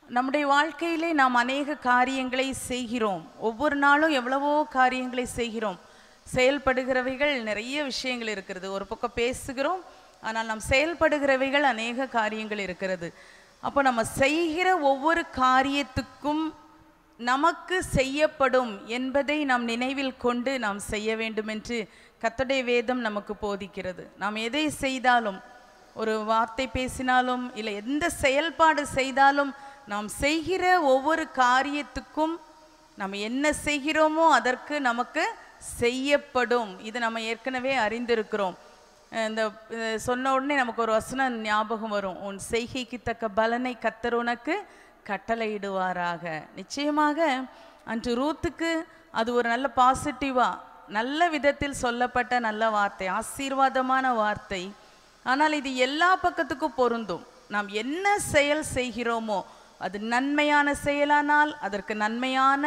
நம்முடைய வாழ்க்கையிலே நாம் அநேக காரியங்களை செய்கிறோம் ஒவ்வொரு நாளும் எவ்வளவோ காரியங்களை செய்கிறோம் செயல்படுகிறவைகள் நிறைய விஷயங்கள் இருக்கிறது ஒரு பக்கம் பேசுகிறோம் ஆனால் நாம் செயல்படுகிறவைகள் அநேக காரியங்கள் இருக்கிறது அப்போ நம்ம செய்கிற ஒவ்வொரு காரியத்துக்கும் நமக்கு செய்யப்படும் என்பதை நாம் நினைவில் கொண்டு நாம் செய்ய வேண்டும் என்று கத்தடைய வேதம் நமக்கு போதிக்கிறது நாம் எதை செய்தாலும் ஒரு வார்த்தை பேசினாலும் இல்லை எந்த செயல்பாடு செய்தாலும் நாம் செய்கிற ஒவ்வொரு காரியத்துக்கும் நம்ம என்ன செய்கிறோமோ அதற்கு நமக்கு செய்யப்படும் இது நம்ம ஏற்கனவே அறிந்திருக்கிறோம் அஹ் இந்த அஹ் சொன்ன உடனே நமக்கு ஒரு வசனம் ஞாபகம் வரும் உன் செய்கைக்கு தக்க பலனை கத்தர் உனக்கு கட்டளையிடுவாராக நிச்சயமாக அன்று ரூத்துக்கு அது ஒரு நல்ல பாசிட்டிவா நல்ல விதத்தில் சொல்லப்பட்ட நல்ல வார்த்தை ஆசீர்வாதமான வார்த்தை ஆனால் இது எல்லா பக்கத்துக்கும் பொருந்தும் நாம் என்ன செயல் செய்கிறோமோ அது நன்மையான செயலானால் அதற்கு நன்மையான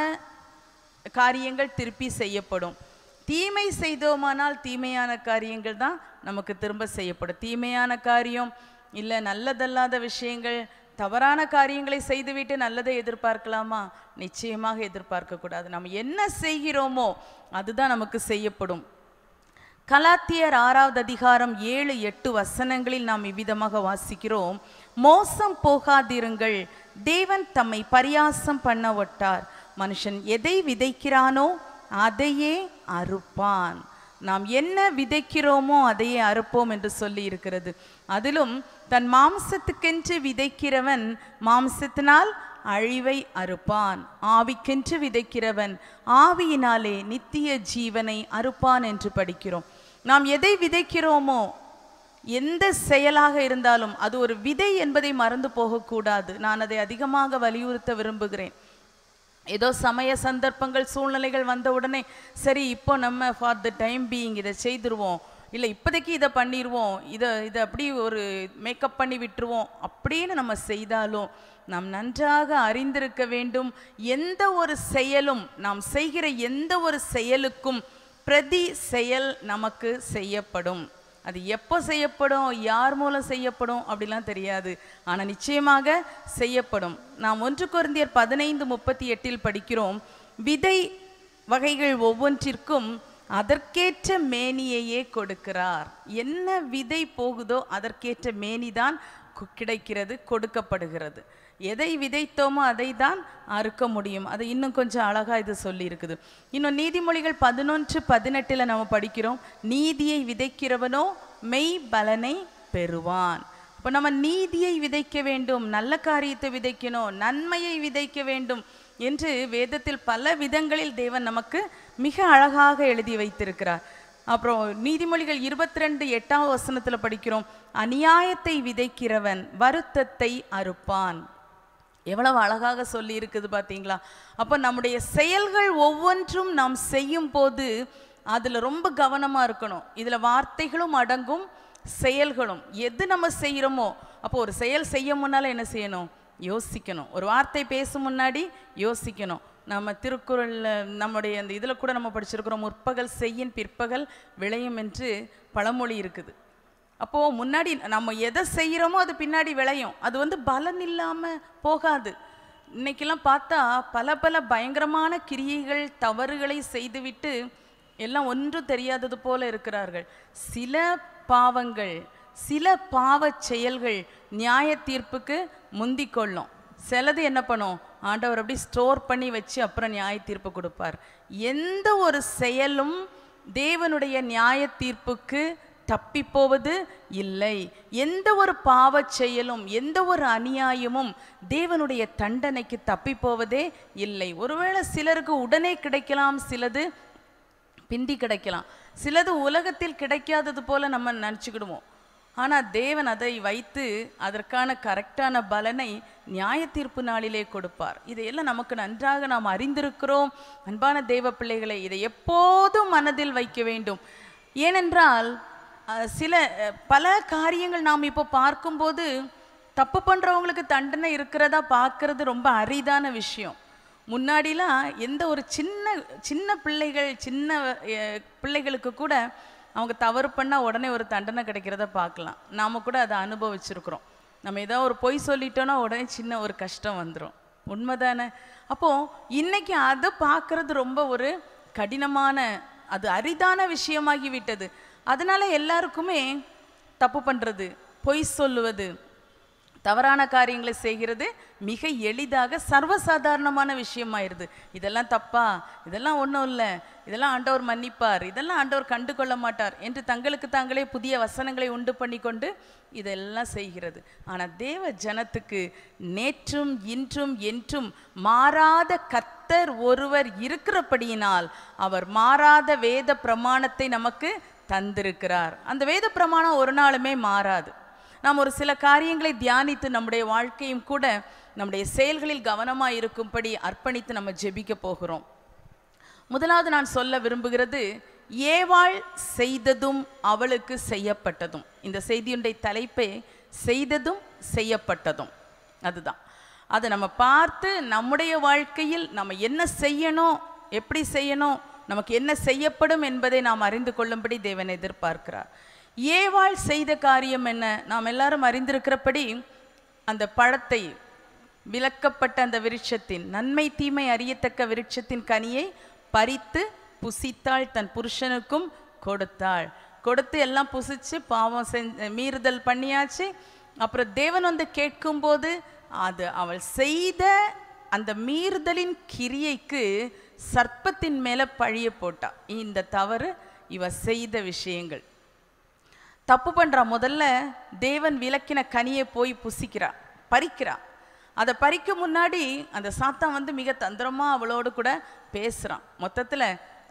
காரியங்கள் திருப்பி செய்யப்படும் தீமை செய்தோமானால் தீமையான காரியங்கள் தான் நமக்கு திரும்ப செய்யப்படும் தீமையான காரியம் இல்லை நல்லதல்லாத விஷயங்கள் தவறான காரியங்களை செய்துவிட்டு நல்லதை எதிர்பார்க்கலாமா நிச்சயமாக எதிர்பார்க்க கூடாது நம்ம என்ன செய்கிறோமோ அதுதான் நமக்கு செய்யப்படும் கலாத்தியர் ஆறாவது அதிகாரம் ஏழு எட்டு வசனங்களில் நாம் இவ்விதமாக வாசிக்கிறோம் மோசம் போகாதிருங்கள் தேவன் தம்மை பரியாசம் பண்ண ஒட்டார் மனுஷன் எதை விதைக்கிறானோ அதையே அறுப்பான் நாம் என்ன விதைக்கிறோமோ அதையே அறுப்போம் என்று சொல்லி இருக்கிறது அதிலும் தன் மாம்சத்துக்கென்று விதைக்கிறவன் மாம்சத்தினால் அழிவை அறுப்பான் ஆவிக்கென்று விதைக்கிறவன் ஆவியினாலே நித்திய ஜீவனை அறுப்பான் என்று படிக்கிறோம் நாம் எதை விதைக்கிறோமோ எந்த செயலாக இருந்தாலும் அது ஒரு விதை என்பதை மறந்து போகக்கூடாது நான் அதை அதிகமாக வலியுறுத்த விரும்புகிறேன் ஏதோ சமய சந்தர்ப்பங்கள் சூழ்நிலைகள் வந்த உடனே சரி இப்போ நம்ம ஃபார் த டைம் பீயிங் இதை செய்துருவோம் இல்லை இப்போதைக்கு இதை பண்ணிடுவோம் இதை இதை அப்படி ஒரு மேக்கப் பண்ணி விட்டுருவோம் அப்படின்னு நம்ம செய்தாலும் நாம் நன்றாக அறிந்திருக்க வேண்டும் எந்த ஒரு செயலும் நாம் செய்கிற எந்த ஒரு செயலுக்கும் பிரதி செயல் நமக்கு செய்யப்படும் அது எப்போ செய்யப்படும் யார் மூலம் செய்யப்படும் அப்படிலாம் தெரியாது ஆனால் நிச்சயமாக செய்யப்படும் நாம் ஒன்று குருந்தியர் பதினைந்து முப்பத்தி எட்டில் படிக்கிறோம் விதை வகைகள் ஒவ்வொன்றிற்கும் அதற்கேற்ற மேனியையே கொடுக்கிறார் என்ன விதை போகுதோ அதற்கேற்ற மேனிதான் கு- கிடைக்கிறது கொடுக்கப்படுகிறது எதை விதைத்தோமோ அதை தான் அறுக்க முடியும் அது இன்னும் கொஞ்சம் அழகா இது சொல்லி இருக்குது இன்னும் நீதிமொழிகள் பதினொன்று பதினெட்டில் நம்ம படிக்கிறோம் நீதியை விதைக்கிறவனோ மெய் பலனை பெறுவான் இப்போ நம்ம நீதியை விதைக்க வேண்டும் நல்ல காரியத்தை விதைக்கணும் நன்மையை விதைக்க வேண்டும் என்று வேதத்தில் பல விதங்களில் தேவன் நமக்கு மிக அழகாக எழுதி வைத்திருக்கிறார் அப்புறம் நீதிமொழிகள் இருபத்தி ரெண்டு எட்டாம் வசனத்தில் படிக்கிறோம் அநியாயத்தை விதைக்கிறவன் வருத்தத்தை அறுப்பான் எவ்வளவு அழகாக சொல்லி இருக்குது பார்த்தீங்களா அப்போ நம்முடைய செயல்கள் ஒவ்வொன்றும் நாம் செய்யும் போது அதில் ரொம்ப கவனமாக இருக்கணும் இதில் வார்த்தைகளும் அடங்கும் செயல்களும் எது நம்ம செய்கிறோமோ அப்போ ஒரு செயல் செய்ய முன்னால் என்ன செய்யணும் யோசிக்கணும் ஒரு வார்த்தை பேசும் முன்னாடி யோசிக்கணும் நம்ம திருக்குறளில் நம்முடைய அந்த இதில் கூட நம்ம படிச்சிருக்கிறோம் முற்பகல் செய்யின் பிற்பகல் விளையும் என்று பழமொழி இருக்குது அப்போது முன்னாடி நம்ம எதை செய்கிறோமோ அது பின்னாடி விளையும் அது வந்து பலன் இல்லாமல் போகாது இன்னைக்கெல்லாம் பார்த்தா பல பல பயங்கரமான கிரியைகள் தவறுகளை செய்துவிட்டு எல்லாம் ஒன்றும் தெரியாதது போல இருக்கிறார்கள் சில பாவங்கள் சில பாவச் செயல்கள் நியாய தீர்ப்புக்கு முந்திக் கொள்ளும் சிலது என்ன பண்ணும் ஆண்டவர் அப்படி ஸ்டோர் பண்ணி வச்சு அப்புறம் நியாய தீர்ப்பு கொடுப்பார் எந்த ஒரு செயலும் தேவனுடைய நியாய தீர்ப்புக்கு தப்பி போவது இல்லை எந்த ஒரு பாவச் செயலும் எந்த ஒரு அநியாயமும் தேவனுடைய தண்டனைக்கு தப்பி போவதே இல்லை ஒருவேளை சிலருக்கு உடனே கிடைக்கலாம் சிலது பிந்தி கிடைக்கலாம் சிலது உலகத்தில் கிடைக்காதது போல நம்ம நினச்சிக்கிடுவோம் ஆனால் தேவன் அதை வைத்து அதற்கான கரெக்டான பலனை நியாய தீர்ப்பு நாளிலே கொடுப்பார் இதையெல்லாம் நமக்கு நன்றாக நாம் அறிந்திருக்கிறோம் அன்பான தேவ பிள்ளைகளை இதை எப்போதும் மனதில் வைக்க வேண்டும் ஏனென்றால் அஹ், சில அஹ், பல காரியங்கள் நாம் இப்போ பார்க்கும்போது தப்பு பண்ணுறவங்களுக்கு தண்டனை இருக்கிறதா பார்க்கறது ரொம்ப அரிதான விஷயம் முன்னாடிலாம் எந்த ஒரு சின்ன சின்ன பிள்ளைகள் சின்ன அஹ், பிள்ளைகளுக்கு கூட அவங்க தவறு பண்ணால் உடனே ஒரு தண்டனை கிடைக்கிறத பார்க்கலாம் நாம் கூட அதை அனுபவிச்சிருக்கிறோம் நம்ம ஏதோ ஒரு பொய் சொல்லிட்டோன்னா உடனே சின்ன ஒரு கஷ்டம் வந்துடும் உண்மைதானே அப்போ இன்னைக்கு அதை பார்க்கறது ரொம்ப ஒரு கடினமான அது அரிதான விஷயமாகி விட்டது அதனால எல்லாருக்குமே தப்பு பண்றது பொய் சொல்லுவது தவறான காரியங்களை செய்கிறது மிக எளிதாக சர்வசாதாரணமான விஷயமாயிருது இதெல்லாம் தப்பா இதெல்லாம் ஒன்றும் இல்லை இதெல்லாம் ஆண்டவர் மன்னிப்பார் இதெல்லாம் ஆண்டவர் கண்டு கொள்ள மாட்டார் என்று தங்களுக்கு தாங்களே புதிய வசனங்களை உண்டு பண்ணிக்கொண்டு இதெல்லாம் செய்கிறது ஆனால் தேவ ஜனத்துக்கு நேற்றும் இன்றும் என்றும் மாறாத கர்த்தர் ஒருவர் இருக்கிறபடியினால் அவர் மாறாத வேத பிரமாணத்தை நமக்கு தந்திருக்கிறார் அந்த வேத பிரமாணம் ஒரு நாளுமே மாறாது நாம் ஒரு சில காரியங்களை தியானித்து நம்முடைய வாழ்க்கையும் கூட நம்முடைய செயல்களில் கவனமாக இருக்கும்படி அர்ப்பணித்து நம்ம ஜெபிக்க போகிறோம் முதலாவது நான் சொல்ல விரும்புகிறது ஏவாள் செய்ததும் அவளுக்கு செய்யப்பட்டதும் இந்த செய்தியுடைய தலைப்பே செய்ததும் செய்யப்பட்டதும் அதுதான் அதை நம்ம பார்த்து நம்முடைய வாழ்க்கையில் நம்ம என்ன செய்யணும் எப்படி செய்யணும் நமக்கு என்ன செய்யப்படும் என்பதை நாம் அறிந்து கொள்ளும்படி தேவன் எதிர்பார்க்கிறார் ஏவாள் செய்த காரியம் என்ன நாம் எல்லாரும் அறிந்திருக்கிறபடி அந்த பழத்தை விலக்கப்பட்ட அந்த விருட்சத்தின் நன்மை தீமை அறியத்தக்க விருட்சத்தின் கனியை பறித்து புசித்தாள் தன் புருஷனுக்கும் கொடுத்தாள் கொடுத்து எல்லாம் புசிச்சு பாவம் செஞ்ச மீறுதல் பண்ணியாச்சு அப்புறம் தேவன் வந்து கேட்கும்போது அது அவள் செய்த அந்த மீறுதலின் கிரியைக்கு சர்ப்பத்தின் மேல பழிய போட்டா இந்த தவறு இவ செய்த விஷயங்கள் தப்பு பண்றா முதல்ல தேவன் விலக்கின கனியை போய் புசிக்கிறா பறிக்கிறா அதை பறிக்க முன்னாடி அந்த சாத்தான் வந்து மிக தந்திரமா அவளோடு கூட பேசுறான் மொத்தத்துல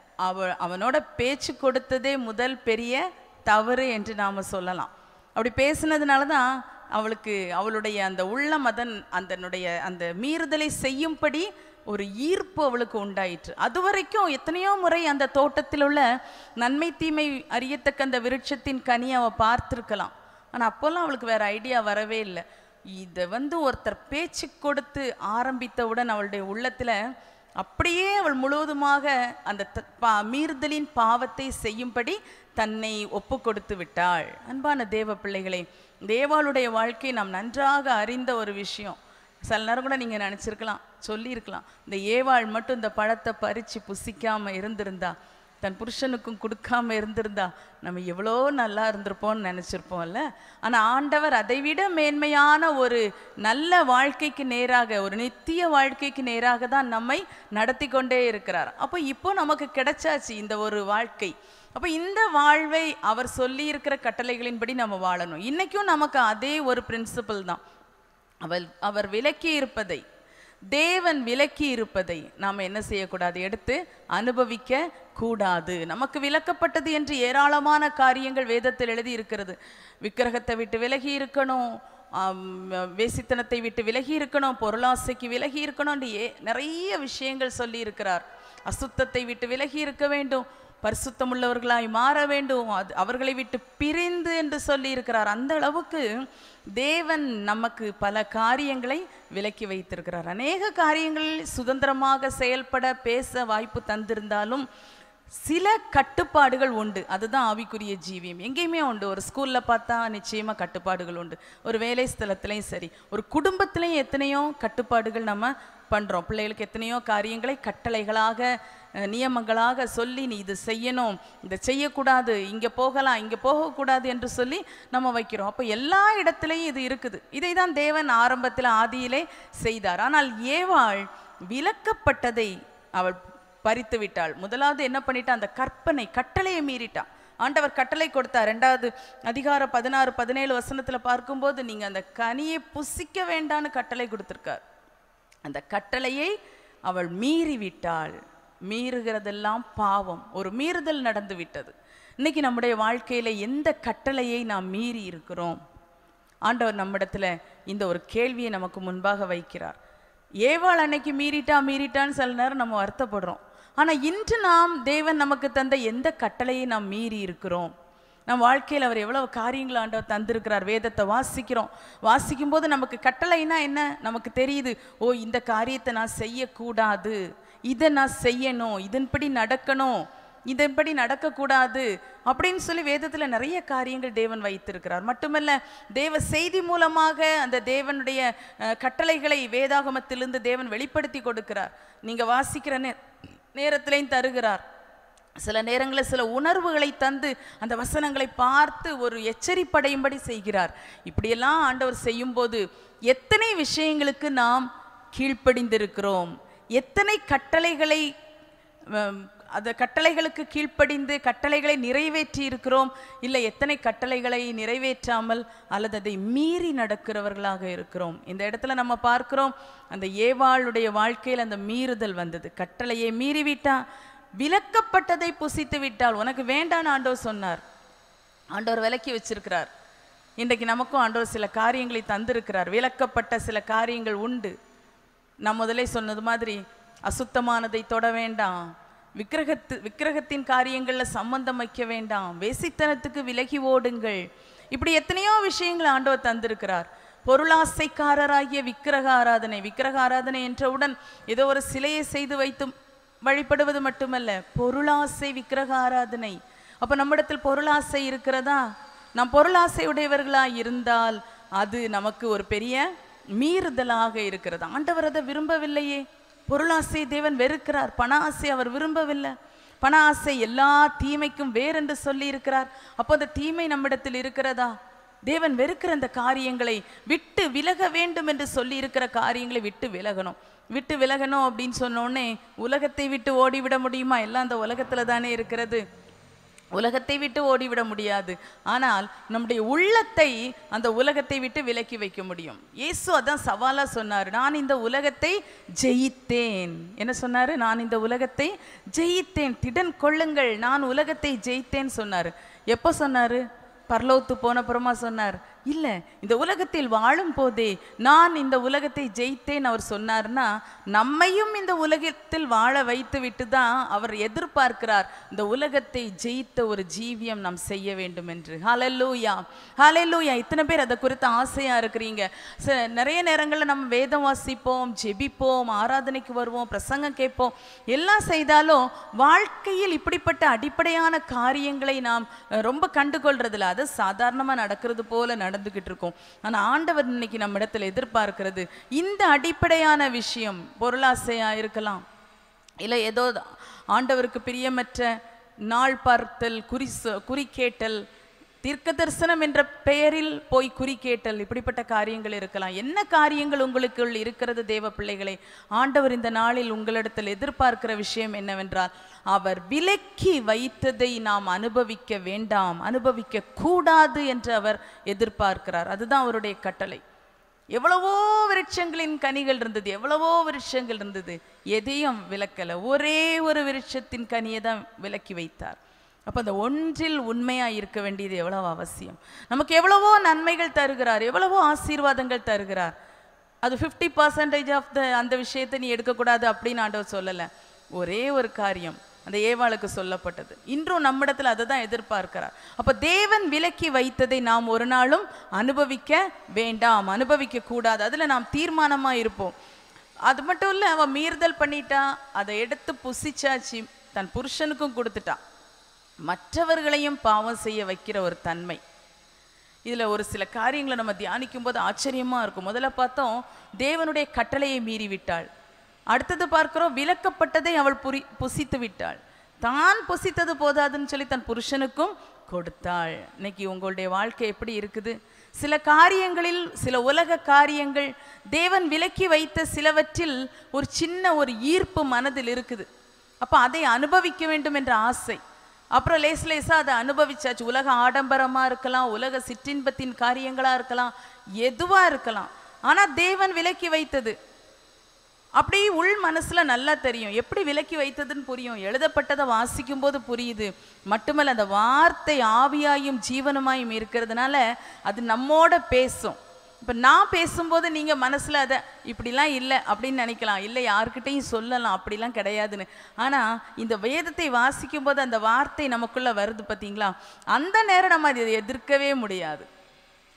அவ அவனோட பேச்சு கொடுத்ததே முதல் பெரிய தவறு என்று நாம சொல்லலாம் அப்படி பேசுனதுனால தான் அவளுக்கு அவளுடைய அந்த உள்ளம் அதன் அதனுடைய அந்த மீறுதலை செய்யும்படி ஒரு ஈர்ப்பு அவளுக்கு உண்டாயிற்று அது வரைக்கும் எத்தனையோ முறை அந்த தோட்டத்தில் உள்ள நன்மை தீமை அறியத்தக்க அந்த விருட்சத்தின் கனியை அவ பார்த்திருக்கலாம் ஆனா அப்போல்லாம் அவளுக்கு வேற ஐடியா வரவே இல்லை இதை வந்து ஒருத்தர் பேச்சு கொடுத்து ஆரம்பித்தவுடன் அவளுடைய உள்ளத்துல அப்படியே அவள் முழுவதுமாக அந்த த- பா- மீறுதலின் பாவத்தை செய்யும்படி தன்னை ஒப்பு கொடுத்து விட்டாள் அன்பான தேவ பிள்ளைகளே தேவாளுடைய வாழ்க்கை நாம் நன்றாக அறிந்த ஒரு விஷயம் சில நேரம் கூட நீங்கள் நினச்சிருக்கலாம் சொல்லியிருக்கலாம் இந்த ஏவாள் மட்டும் இந்த பழத்தை பறித்து புசிக்காம இருந்திருந்தா தன் புருஷனுக்கும் கொடுக்காம இருந்திருந்தா நம்ம எவ்வளோ நல்லா இருந்திருப்போம்னு நினச்சிருப்போம்ல ஆனால் ஆண்டவர் அதைவிட மேன்மையான ஒரு நல்ல வாழ்க்கைக்கு நேராக ஒரு நித்திய வாழ்க்கைக்கு நேராக தான் நம்மை நடத்தி கொண்டே இருக்கிறார் அப்போ இப்போ நமக்கு கிடைச்சாச்சு இந்த ஒரு வாழ்க்கை அப்போ இந்த வாழ்வை அவர் சொல்லி இருக்கிற கட்டளைகளின்படி நம்ம வாழணும் இன்னைக்கும் நமக்கு அதே ஒரு பிரின்சிபல் தான் அவள் அவர் விலக்கி இருப்பதை தேவன் விலக்கி இருப்பதை நாம் என்ன செய்யக்கூடாது எடுத்து அனுபவிக்க கூடாது நமக்கு விலக்கப்பட்டது என்று ஏராளமான காரியங்கள் வேதத்தில் எழுதி இருக்கிறது விக்கிரகத்தை விட்டு விலகி இருக்கணும் ஆம், வேசித்தனத்தை விட்டு விலகி இருக்கணும் பொருளாசைக்கு விலகி இருக்கணும் ஏ நிறைய விஷயங்கள் சொல்லி இருக்கிறார் அசுத்தத்தை விட்டு விலகி இருக்க வேண்டும் பரிசுத்தமுள்ளவர்களாய் மாற வேண்டும் அது அவர்களை விட்டு பிரிந்து என்று சொல்லி இருக்கிறார் அந்த அளவுக்கு தேவன் நமக்கு பல காரியங்களை விலக்கி வைத்திருக்கிறார் அநேக காரியங்களில் சுதந்திரமாக செயல்பட பேச வாய்ப்பு தந்திருந்தாலும் சில கட்டுப்பாடுகள் உண்டு அதுதான் ஆவிக்குரிய ஜீவியம் எங்கேயுமே உண்டு ஒரு ஸ்கூல்ல பார்த்தா நிச்சயமா கட்டுப்பாடுகள் உண்டு ஒரு வேலை ஸ்தலத்திலையும் சரி ஒரு குடும்பத்திலையும் எத்தனையோ கட்டுப்பாடுகள் நம்ம பண்றோம் பிள்ளைகளுக்கு எத்தனையோ காரியங்களை கட்டளைகளாக அஹ், நியமங்களாக சொல்லி நீ இது செய்யணும் இதை செய்யக்கூடாது இங்க போகலாம் இங்க போகக்கூடாது என்று சொல்லி நம்ம வைக்கிறோம் அப்போ எல்லா இடத்துலையும் இது இருக்குது இதை தான் தேவன் ஆரம்பத்தில் ஆதியிலே செய்தார் ஆனால் ஏவாள் விலக்கப்பட்டதை அவள் பறித்து விட்டாள் முதலாவது என்ன பண்ணிட்டா அந்த கற்பனை கட்டளையை மீறிட்டான் ஆண்டவர் கட்டளை கொடுத்தார் ரெண்டாவது அதிகாரம் பதினாறு பதினேழு வசனத்துல பார்க்கும்போது நீங்க அந்த கனியை புசிக்க வேண்டான்னு கட்டளை கொடுத்திருக்கார் அந்த கட்டளையை அவள் மீறி விட்டாள் மீறுகிறதெல்லாம் பாவம் ஒரு மீறுதல் நடந்து விட்டது இன்னைக்கு நம்முடைய வாழ்க்கையில எந்த கட்டளையை நாம் மீறி இருக்கிறோம் ஆண்டவர் நம்மிடத்துல இந்த ஒரு கேள்வியை நமக்கு முன்பாக வைக்கிறார் ஏவாள் அன்னைக்கு மீறிட்டா மீறிட்டான்னு சில நேரம் நம்ம வருத்தப்படுறோம் ஆனா இன்று நாம் தேவன் நமக்கு தந்த எந்த கட்டளையை நாம் மீறி இருக்கிறோம் நம் வாழ்க்கையில் அவர் எவ்வளவு காரியங்கள் ஆண்டவர் தந்திருக்கிறார் வேதத்தை வாசிக்கிறோம் வாசிக்கும் போது நமக்கு கட்டளைனா என்ன நமக்கு தெரியுது ஓ இந்த காரியத்தை நான் செய்யக்கூடாது இதை நான் செய்யணும் இதன்படி நடக்கணும் இதன்படி நடக்கக்கூடாது அப்படின்னு சொல்லி வேதத்தில் நிறைய காரியங்கள் தேவன் வைத்திருக்கிறார் மட்டுமல்ல தேவ செய்தி மூலமாக அந்த தேவனுடைய அஹ், கட்டளைகளை வேதாகமத்திலிருந்து தேவன் வெளிப்படுத்தி கொடுக்கிறார் நீங்க வாசிக்கிற நே நேரத்திலையும் தருகிறார் சில நேரங்களில் சில உணர்வுகளை தந்து அந்த வசனங்களை பார்த்து ஒரு எச்சரிப்படையும்படி செய்கிறார் இப்படியெல்லாம் ஆண்டவர் செய்யும்போது எத்தனை விஷயங்களுக்கு நாம் கீழ்ப்படிந்திருக்கிறோம் எத்தனை கட்டளைகளை ஹம், அந்த கட்டளைகளுக்கு கீழ்ப்படிந்து கட்டளைகளை நிறைவேற்றி இருக்கிறோம் இல்லை எத்தனை கட்டளைகளை நிறைவேற்றாமல் அல்லது அதை மீறி நடக்கிறவர்களாக இருக்கிறோம் இந்த இடத்துல நம்ம பார்க்கிறோம் அந்த ஏவாளுடைய வாழ்க்கையில் அந்த மீறுதல் வந்தது கட்டளையை மீறிவிட்டா விலக்கப்பட்டதை புசித்து விட்டால் உனக்கு வேண்டான்னு ஆண்டவர் சொன்னார் ஆண்டவர் விலக்கி வச்சிருக்கிறார் இன்றைக்கு நமக்கும் ஆண்டவர் சில காரியங்களை தந்திருக்கிறார் விலக்கப்பட்ட சில காரியங்கள் உண்டு நான் முதலே சொன்னது மாதிரி அசுத்தமானதை தொட வேண்டாம் விக்கிரகத்து விக்கிரகத்தின் காரியங்களில் சம்பந்தம் வைக்க வேண்டாம் வேசித்தனத்துக்கு விலகி ஓடுங்கள் இப்படி எத்தனையோ விஷயங்களை ஆண்டவர் தந்திருக்கிறார் பொருளாசைக்காரராகிய விக்கிரக ஆராதனை விக்கிரக ஆராதனை என்றவுடன் ஏதோ ஒரு சிலையை செய்து வைத்து வழிபடுவது மட்டுமல்ல பொருளாசை விக்கிரக ஆராதனை அப்ப நம்மிடத்தில் பொருளாசை இருக்கிறதா நாம் பொருளாசை உடையவர்களா இருந்தால் அது நமக்கு ஒரு பெரிய மீறுதலாக இருக்கிறது ஆண்டவர் அதை விரும்பவில்லையே பொருளாசை தேவன் வெறுக்கிறார் பண ஆசை அவர் விரும்பவில்லை பண ஆசை எல்லா தீமைக்கும் வேறென்று சொல்லி இருக்கிறார் அப்போ அந்த தீமை நம்மிடத்தில் இருக்கிறதா தேவன் வெறுக்கிற அந்த காரியங்களை விட்டு விலக வேண்டும் என்று சொல்லி இருக்கிற காரியங்களை விட்டு விலகணும் விட்டு விலகணும் அப்படின்னு சொன்னோடனே உலகத்தை விட்டு ஓடிவிட முடியுமா எல்லாம் அந்த உலகத்துல தானே இருக்கிறது உலகத்தை விட்டு ஓடிவிட முடியாது ஆனால் நம்முடைய உள்ளத்தை அந்த உலகத்தை விட்டு விலக்கி வைக்க முடியும் இயேசு அதான் சவாலா சொன்னார் நான் இந்த உலகத்தை ஜெயித்தேன் என்ன சொன்னாரு நான் இந்த உலகத்தை ஜெயித்தேன் திடன் கொள்ளுங்கள் நான் உலகத்தை ஜெயித்தேன் சொன்னார் எப்போ சொன்னாரு பரலோத்து போனப்புறமா சொன்னார் இல்ல இந்த உலகத்தில் வாழும் போதே நான் இந்த உலகத்தை ஜெயித்தேன் அவர் சொன்னார்னா நம்மையும் இந்த உலகத்தில் வாழ வைத்து விட்டு தான் அவர் எதிர்பார்க்கிறார் இந்த உலகத்தை ஜெயித்த ஒரு ஜீவியம் நாம் செய்ய வேண்டும் என்று ஹalleluya ஹalleluya இத்தனை பேர் அதை குறித்து ஆசையா இருக்கிறீங்க ச- நிறைய நேரங்களில் நம்ம வேதம் வாசிப்போம் ஜெபிப்போம் ஆராதனைக்கு வருவோம் பிரசங்கம் கேட்போம் எல்லாம் செய்தாலும் வாழ்க்கையில் இப்படிப்பட்ட அடிப்படையான காரியங்களை நாம் அஹ், ரொம்ப கண்டுகொள்றதில்ல அது சாதாரணமா நடக்கிறது போல நடந்துகிட்டு இருக்கோம் ஆனா ஆண்டவர் இன்னைக்கு நம்ம இடத்துல எதிர்பார்க்கிறது இந்த அடிப்படையான விஷயம் பொருளாசையா இருக்கலாம் இல்லை ஏதோ ஆண்டவருக்கு பிரியமற்ற நாள் பார்த்தல் குறி சொ- குறி கேட்டல் தீர்க்க தரிசனம் என்ற பெயரில் போய் குறி கேட்டல் இப்படிப்பட்ட காரியங்கள் இருக்கலாம் என்ன காரியங்கள் உங்களுக்குள் இருக்கிறது தேவ பிள்ளைகளே ஆண்டவர் இந்த நாளில் உங்களிடத்தில் எதிர்பார்க்கிற விஷயம் என்னவென்றால் அவர் விலக்கி வைத்ததை நாம் அனுபவிக்க வேண்டாம் அனுபவிக்க கூடாது என்று அவர் எதிர்பார்க்கிறார் அதுதான் அவருடைய கட்டளை எவ்வளவோ விருட்சங்களின் கனிகள் இருந்தது எவ்வளவோ விருட்சங்கள் இருந்தது எதையும் விலக்கல ஒரே ஒரு விருட்சத்தின் கனியை தான் விலக்கி வைத்தார் அப்போ அந்த ஒன்றில் உண்மையா இருக்க வேண்டியது எவ்வளவு அவசியம் நமக்கு எவ்வளவோ நன்மைகள் தருகிறார் எவ்வளவோ ஆசீர்வாதங்கள் தருகிறார் அது ஃபிஃப்டி பர்சன்டேஜ் ஆஃப் த அந்த விஷயத்தை நீ எடுக்கக்கூடாது அப்படின்னு ஆண்டவர் சொல்லலை ஒரே ஒரு காரியம் அந்த ஏவாளுக்கு சொல்லப்பட்டது இன்றும் நம்மிடத்தில் அதை தான் எதிர்பார்க்கிறார் அப்போ தேவன் விலக்கி வைத்ததை நாம் ஒரு நாளும் அனுபவிக்க வேண்டாம் அனுபவிக்க கூடாது அதில் நாம் தீர்மானமா இருப்போம் அது மட்டும் இல்லை அவன் மீறுதல் பண்ணிட்டா அதை எடுத்து புசிச்சாச்சு தன் புருஷனுக்கும் கொடுத்துட்டா மற்றவர்களையும் பாவம் செய்ய வைக்கிற ஒரு தன்மை இதுல ஒரு சில காரியங்களை நம்ம தியானிக்கும் போது ஆச்சரியமா இருக்கும் முதல்ல பார்த்தோம் தேவனுடைய கட்டளையை மீறி விட்டாள் அடுத்தது பார்க்கிறோம் விலக்கப்பட்டதை அவள் புரி புசித்து விட்டாள் தான் புசித்தது போதாதுன்னு சொல்லி தன் புருஷனுக்கும் கொடுத்தாள் இன்னைக்கு உங்களுடைய வாழ்க்கை எப்படி இருக்குது சில காரியங்களில் சில உலக காரியங்கள் தேவன் விலக்கி வைத்த சிலவற்றில் ஒரு சின்ன ஒரு ஈர்ப்பு மனதில் இருக்குது அப்ப அதை அனுபவிக்க வேண்டும் என்ற ஆசை அப்புறம் லேஸ் லேசா அதை அனுபவிச்சாச்சு உலக ஆடம்பரமா இருக்கலாம் உலக சிற்றின்பத்தின் காரியங்களா இருக்கலாம் எதுவா இருக்கலாம் ஆனா தேவன் விலக்கி வைத்தது அப்படி உள் மனசுல நல்லா தெரியும் எப்படி விலக்கி வைத்ததுன்னு புரியும் எழுதப்பட்டதை வாசிக்கும் போது புரியுது மட்டுமல்ல அந்த வார்த்தை ஆவியாயும் ஜீவனுமாயும் இருக்கிறதுனால அது நம்மோட பேசும் இப்ப நான் பேசும்போது நீங்க மனசுல அதை இப்படிலாம் இல்லை அப்படின்னு நினைக்கலாம் இல்லை யாருக்கிட்டையும் சொல்லலாம் அப்படிலாம் கிடையாதுன்னு ஆனா இந்த வேதத்தை வாசிக்கும் போது அந்த வார்த்தை நமக்குள்ள வருது பார்த்தீங்களா அந்த நேரம் நம்ம அதை எதிர்க்கவே முடியாது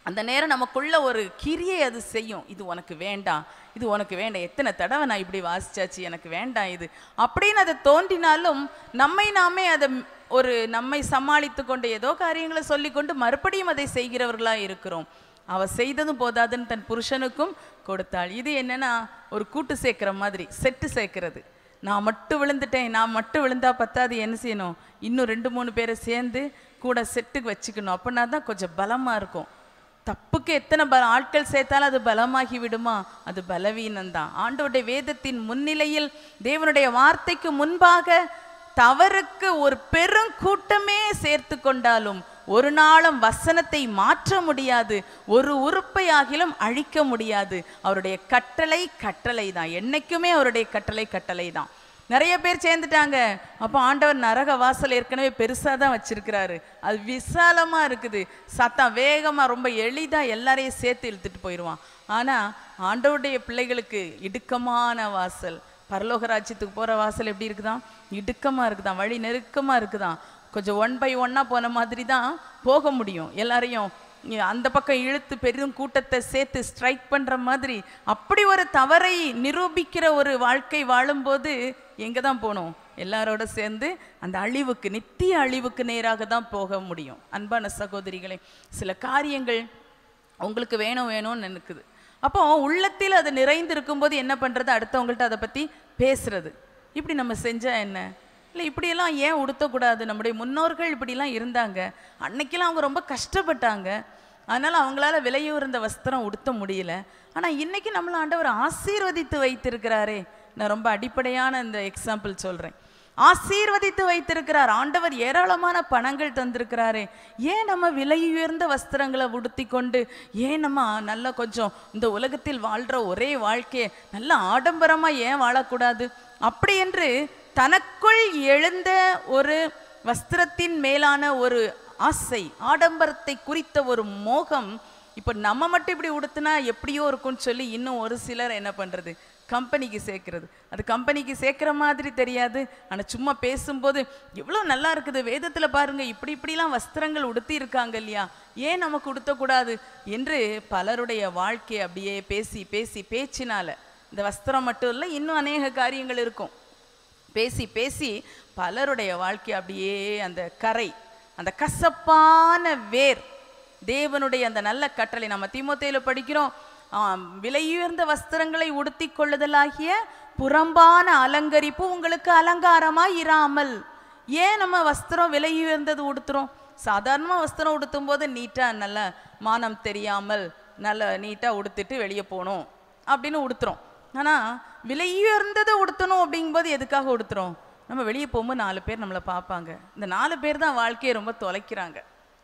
அந்த நேரம் நமக்குள்ள ஒரு கிரியை அது செய்யும் இது உனக்கு வேண்டாம் இது உனக்கு வேண்டாம் எத்தனை தடவை நான் இப்படி வாசிச்சாச்சு எனக்கு வேண்டாம் இது அப்படின்னு அது தோன்றினாலும் நம்மை நாமே அதை ம்- ஒரு நம்மை சமாளித்து கொண்டு ஏதோ காரியங்களை சொல்லிக்கொண்டு மறுபடியும் அதை செய்கிறவர்களா இருக்கிறோம் அவ செய்ததும் போதாதுன்னு தன் புருஷனுக்கும் கொடுத்தாள் இது என்னன்னா ஒரு கூட்டு சேர்க்கிற மாதிரி செட்டு சேர்க்கிறது நான் மட்டும் விழுந்துட்டேன் நான் மட்டும் விழுந்தா பத்தாது என்ன செய்யணும் இன்னும் ரெண்டு மூணு பேரை சேர்ந்து கூட செட்டுக்கு வச்சுக்கணும் அப்படின்னா தான் கொஞ்சம் பலமா இருக்கும் தப்புக்கு எத்தனை பல ஆட்கள் சேர்த்தாலும் அது பலமாகி விடுமா அது பலவீனம்தான் ஆண்டவருடைய வேதத்தின் முன்னிலையில் தேவனுடைய வார்த்தைக்கு முன்பாக தவறுக்கு ஒரு பெரும் கூட்டமே சேர்த்து கொண்டாலும் ஒரு நாளும் வசனத்தை மாற்ற முடியாது ஒரு உறுப்பையாகிலும் அழிக்க முடியாது அவருடைய கட்டளை கட்டளை தான் என்னைக்குமே அவருடைய கட்டளை கட்டளை தான் நிறைய பேர் சேர்ந்துட்டாங்க அப்போ ஆண்டவர் நரக வாசல் ஏற்கனவே பெருசாக தான் வச்சிருக்கிறாரு அது விசாலமாக இருக்குது சத்தம் வேகமாக ரொம்ப எளிதாக எல்லாரையும் சேர்த்து இழுத்துட்டு போயிடுவான் ஆனால் ஆண்டவருடைய பிள்ளைகளுக்கு இடுக்கமான வாசல் பரலோக ராஜ்யத்துக்கு போகிற வாசல் எப்படி இருக்குதாம் இடுக்கமாக இருக்குதாம் வழி நெருக்கமாக இருக்குதாம் கொஞ்சம் ஒன் பை ஒன்னாக போன மாதிரி தான் போக முடியும் எல்லாரையும் இ- அந்த பக்கம் இழுத்து பெரும் கூட்டத்தை சேர்த்து ஸ்ட்ரைக் பண்ற மாதிரி அப்படி ஒரு தவறை நிரூபிக்கிற ஒரு வாழ்க்கை வாழும்போது எங்க தான் போகணும் எல்லாரோட சேர்ந்து அந்த அழிவுக்கு நித்திய அழிவுக்கு நேராக தான் போக முடியும் அன்பான சகோதரிகளே சில காரியங்கள் உங்களுக்கு வேணும் வேணும்னு நினைக்குது அப்போ உள்ளத்தில் அது நிறைந்து இருக்கும்போது என்ன பண்றது அடுத்தவங்கள்ட்ட அதை பத்தி பேசுறது இப்படி நம்ம செஞ்சா என்ன இல்லை இப்படியெல்லாம் ஏன் உடுத்தக்கூடாது நம்முடைய முன்னோர்கள் இப்படிலாம் இருந்தாங்க அன்னைக்கெல்லாம் அவங்க ரொம்ப கஷ்டப்பட்டாங்க அதனால அவங்களால விலையுறந்த வஸ்திரம் உடுத்த முடியல ஆனா இன்னைக்கு நம்மள ஆண்டவர் ஆசீர்வதித்து வைத்திருக்கிறாரே நான் ரொம்ப அடிப்படையான இந்த எக்ஸாம்பிள் சொல்றேன் ஆசீர்வதித்து வைத்திருக்கிறார் ஆண்டவர் ஏராளமான பணங்கள் தந்திருக்கிறாரே ஏன் நம்ம விலை உயர்ந்த வஸ்திரங்களை உடுத்தி கொண்டு ஏன் நம்ம நல்ல கொஞ்சம் இந்த உலகத்தில் வாழ்ற ஒரே வாழ்க்கையை நல்ல ஆடம்பரமா ஏன் வாழக்கூடாது அப்படி என்று தனக்குள் எழுந்த ஒரு வஸ்திரத்தின் மேலான ஒரு ஆசை ஆடம்பரத்தை குறித்த ஒரு மோகம் இப்போ நம்ம மட்டும் இப்படி உடுத்துனா எப்படியோ இருக்கும்னு சொல்லி இன்னும் ஒரு சிலர் என்ன பண்றது கம்பெனிக்கு சேர்க்கிறது அது கம்பெனிக்கு சேர்க்கிற மாதிரி தெரியாது ஆனா சும்மா பேசும்போது எவ்வளோ நல்லா இருக்குது வேதத்துல பாருங்க இப்படி இப்படிலாம் வஸ்திரங்கள் உடுத்தி இருக்காங்க இல்லையா ஏன் நமக்கு உடுத்தக்கூடாது என்று பலருடைய வாழ்க்கையை அப்படியே பேசி பேசி பேச்சினால இந்த வஸ்திரம் மட்டும் இல்லை இன்னும் அநேக காரியங்கள் இருக்கும் பேசி பேசி பலருடைய வாழ்க்கை அப்படியே அந்த கரை அந்த கசப்பான வேர் தேவனுடைய அந்த நல்ல கட்டளை நம்ம தீமோத்தேயில படிக்கிறோம் ஆம், விலையுயர்ந்த வஸ்திரங்களை உடுத்தி கொள்ளுதலாகிய புறம்பான அலங்கரிப்பு உங்களுக்கு அலங்காரமா இராமல் ஏன் நம்ம வஸ்திரம் விலையுயர்ந்தது உடுத்துறோம் சாதாரணமா வஸ்திரம் உடுத்தும் போது நீட்டா நல்ல மானம் தெரியாமல் நல்ல நீட்டா உடுத்திட்டு வெளியே போகணும் அப்படின்னு உடுத்துறோம் ஆனா விலையுயர்ந்ததை உடுத்தணும் அப்படிங்கும்போது எதுக்காக உடுத்துறோம் நம்ம வெளியே போகும்போது நாலு பேர் நம்மளை பார்ப்பாங்க இந்த நாலு பேர் தான் வாழ்க்கையை ரொம்ப தொலைக்கிறாங்க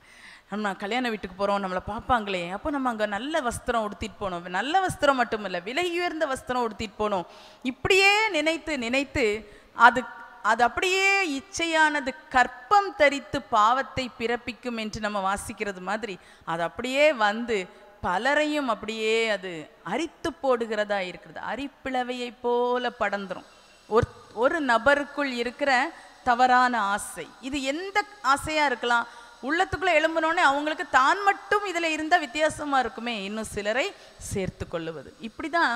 நம்ம கல்யாண வீட்டுக்கு போகிறோம் நம்மளை பார்ப்பாங்களே அப்போ நம்ம அங்கே நல்ல வஸ்திரம் உடுத்திட்டு போகணும் நல்ல வஸ்திரம் மட்டும் இல்லை விலை உயர்ந்த வஸ்திரம் உடுத்திட்டு போகணும் இப்படியே நினைத்து நினைத்து அது அது அப்படியே இச்சையானது கற்பம் தரித்து பாவத்தை பிறப்பிக்கும் என்று நம்ம வாசிக்கிறது மாதிரி அது அப்படியே வந்து பலரையும் அப்படியே அது அரித்து போடுகிறதா இருக்கிறது அரிப்பிளவையை போல படந்துரும் ஒரு ஒரு நபருக்குள் இருக்கிற தவறான ஆசை இது எந்த ஆசையா இருக்கலாம் உள்ளத்துக்குள்ள எழும்பினோடனே அவங்களுக்கு தான் மட்டும் இதுல இருந்தா வித்தியாசமா இருக்குமே இன்னும் சிலரை சேர்த்து கொள்ளுவது இப்படிதான்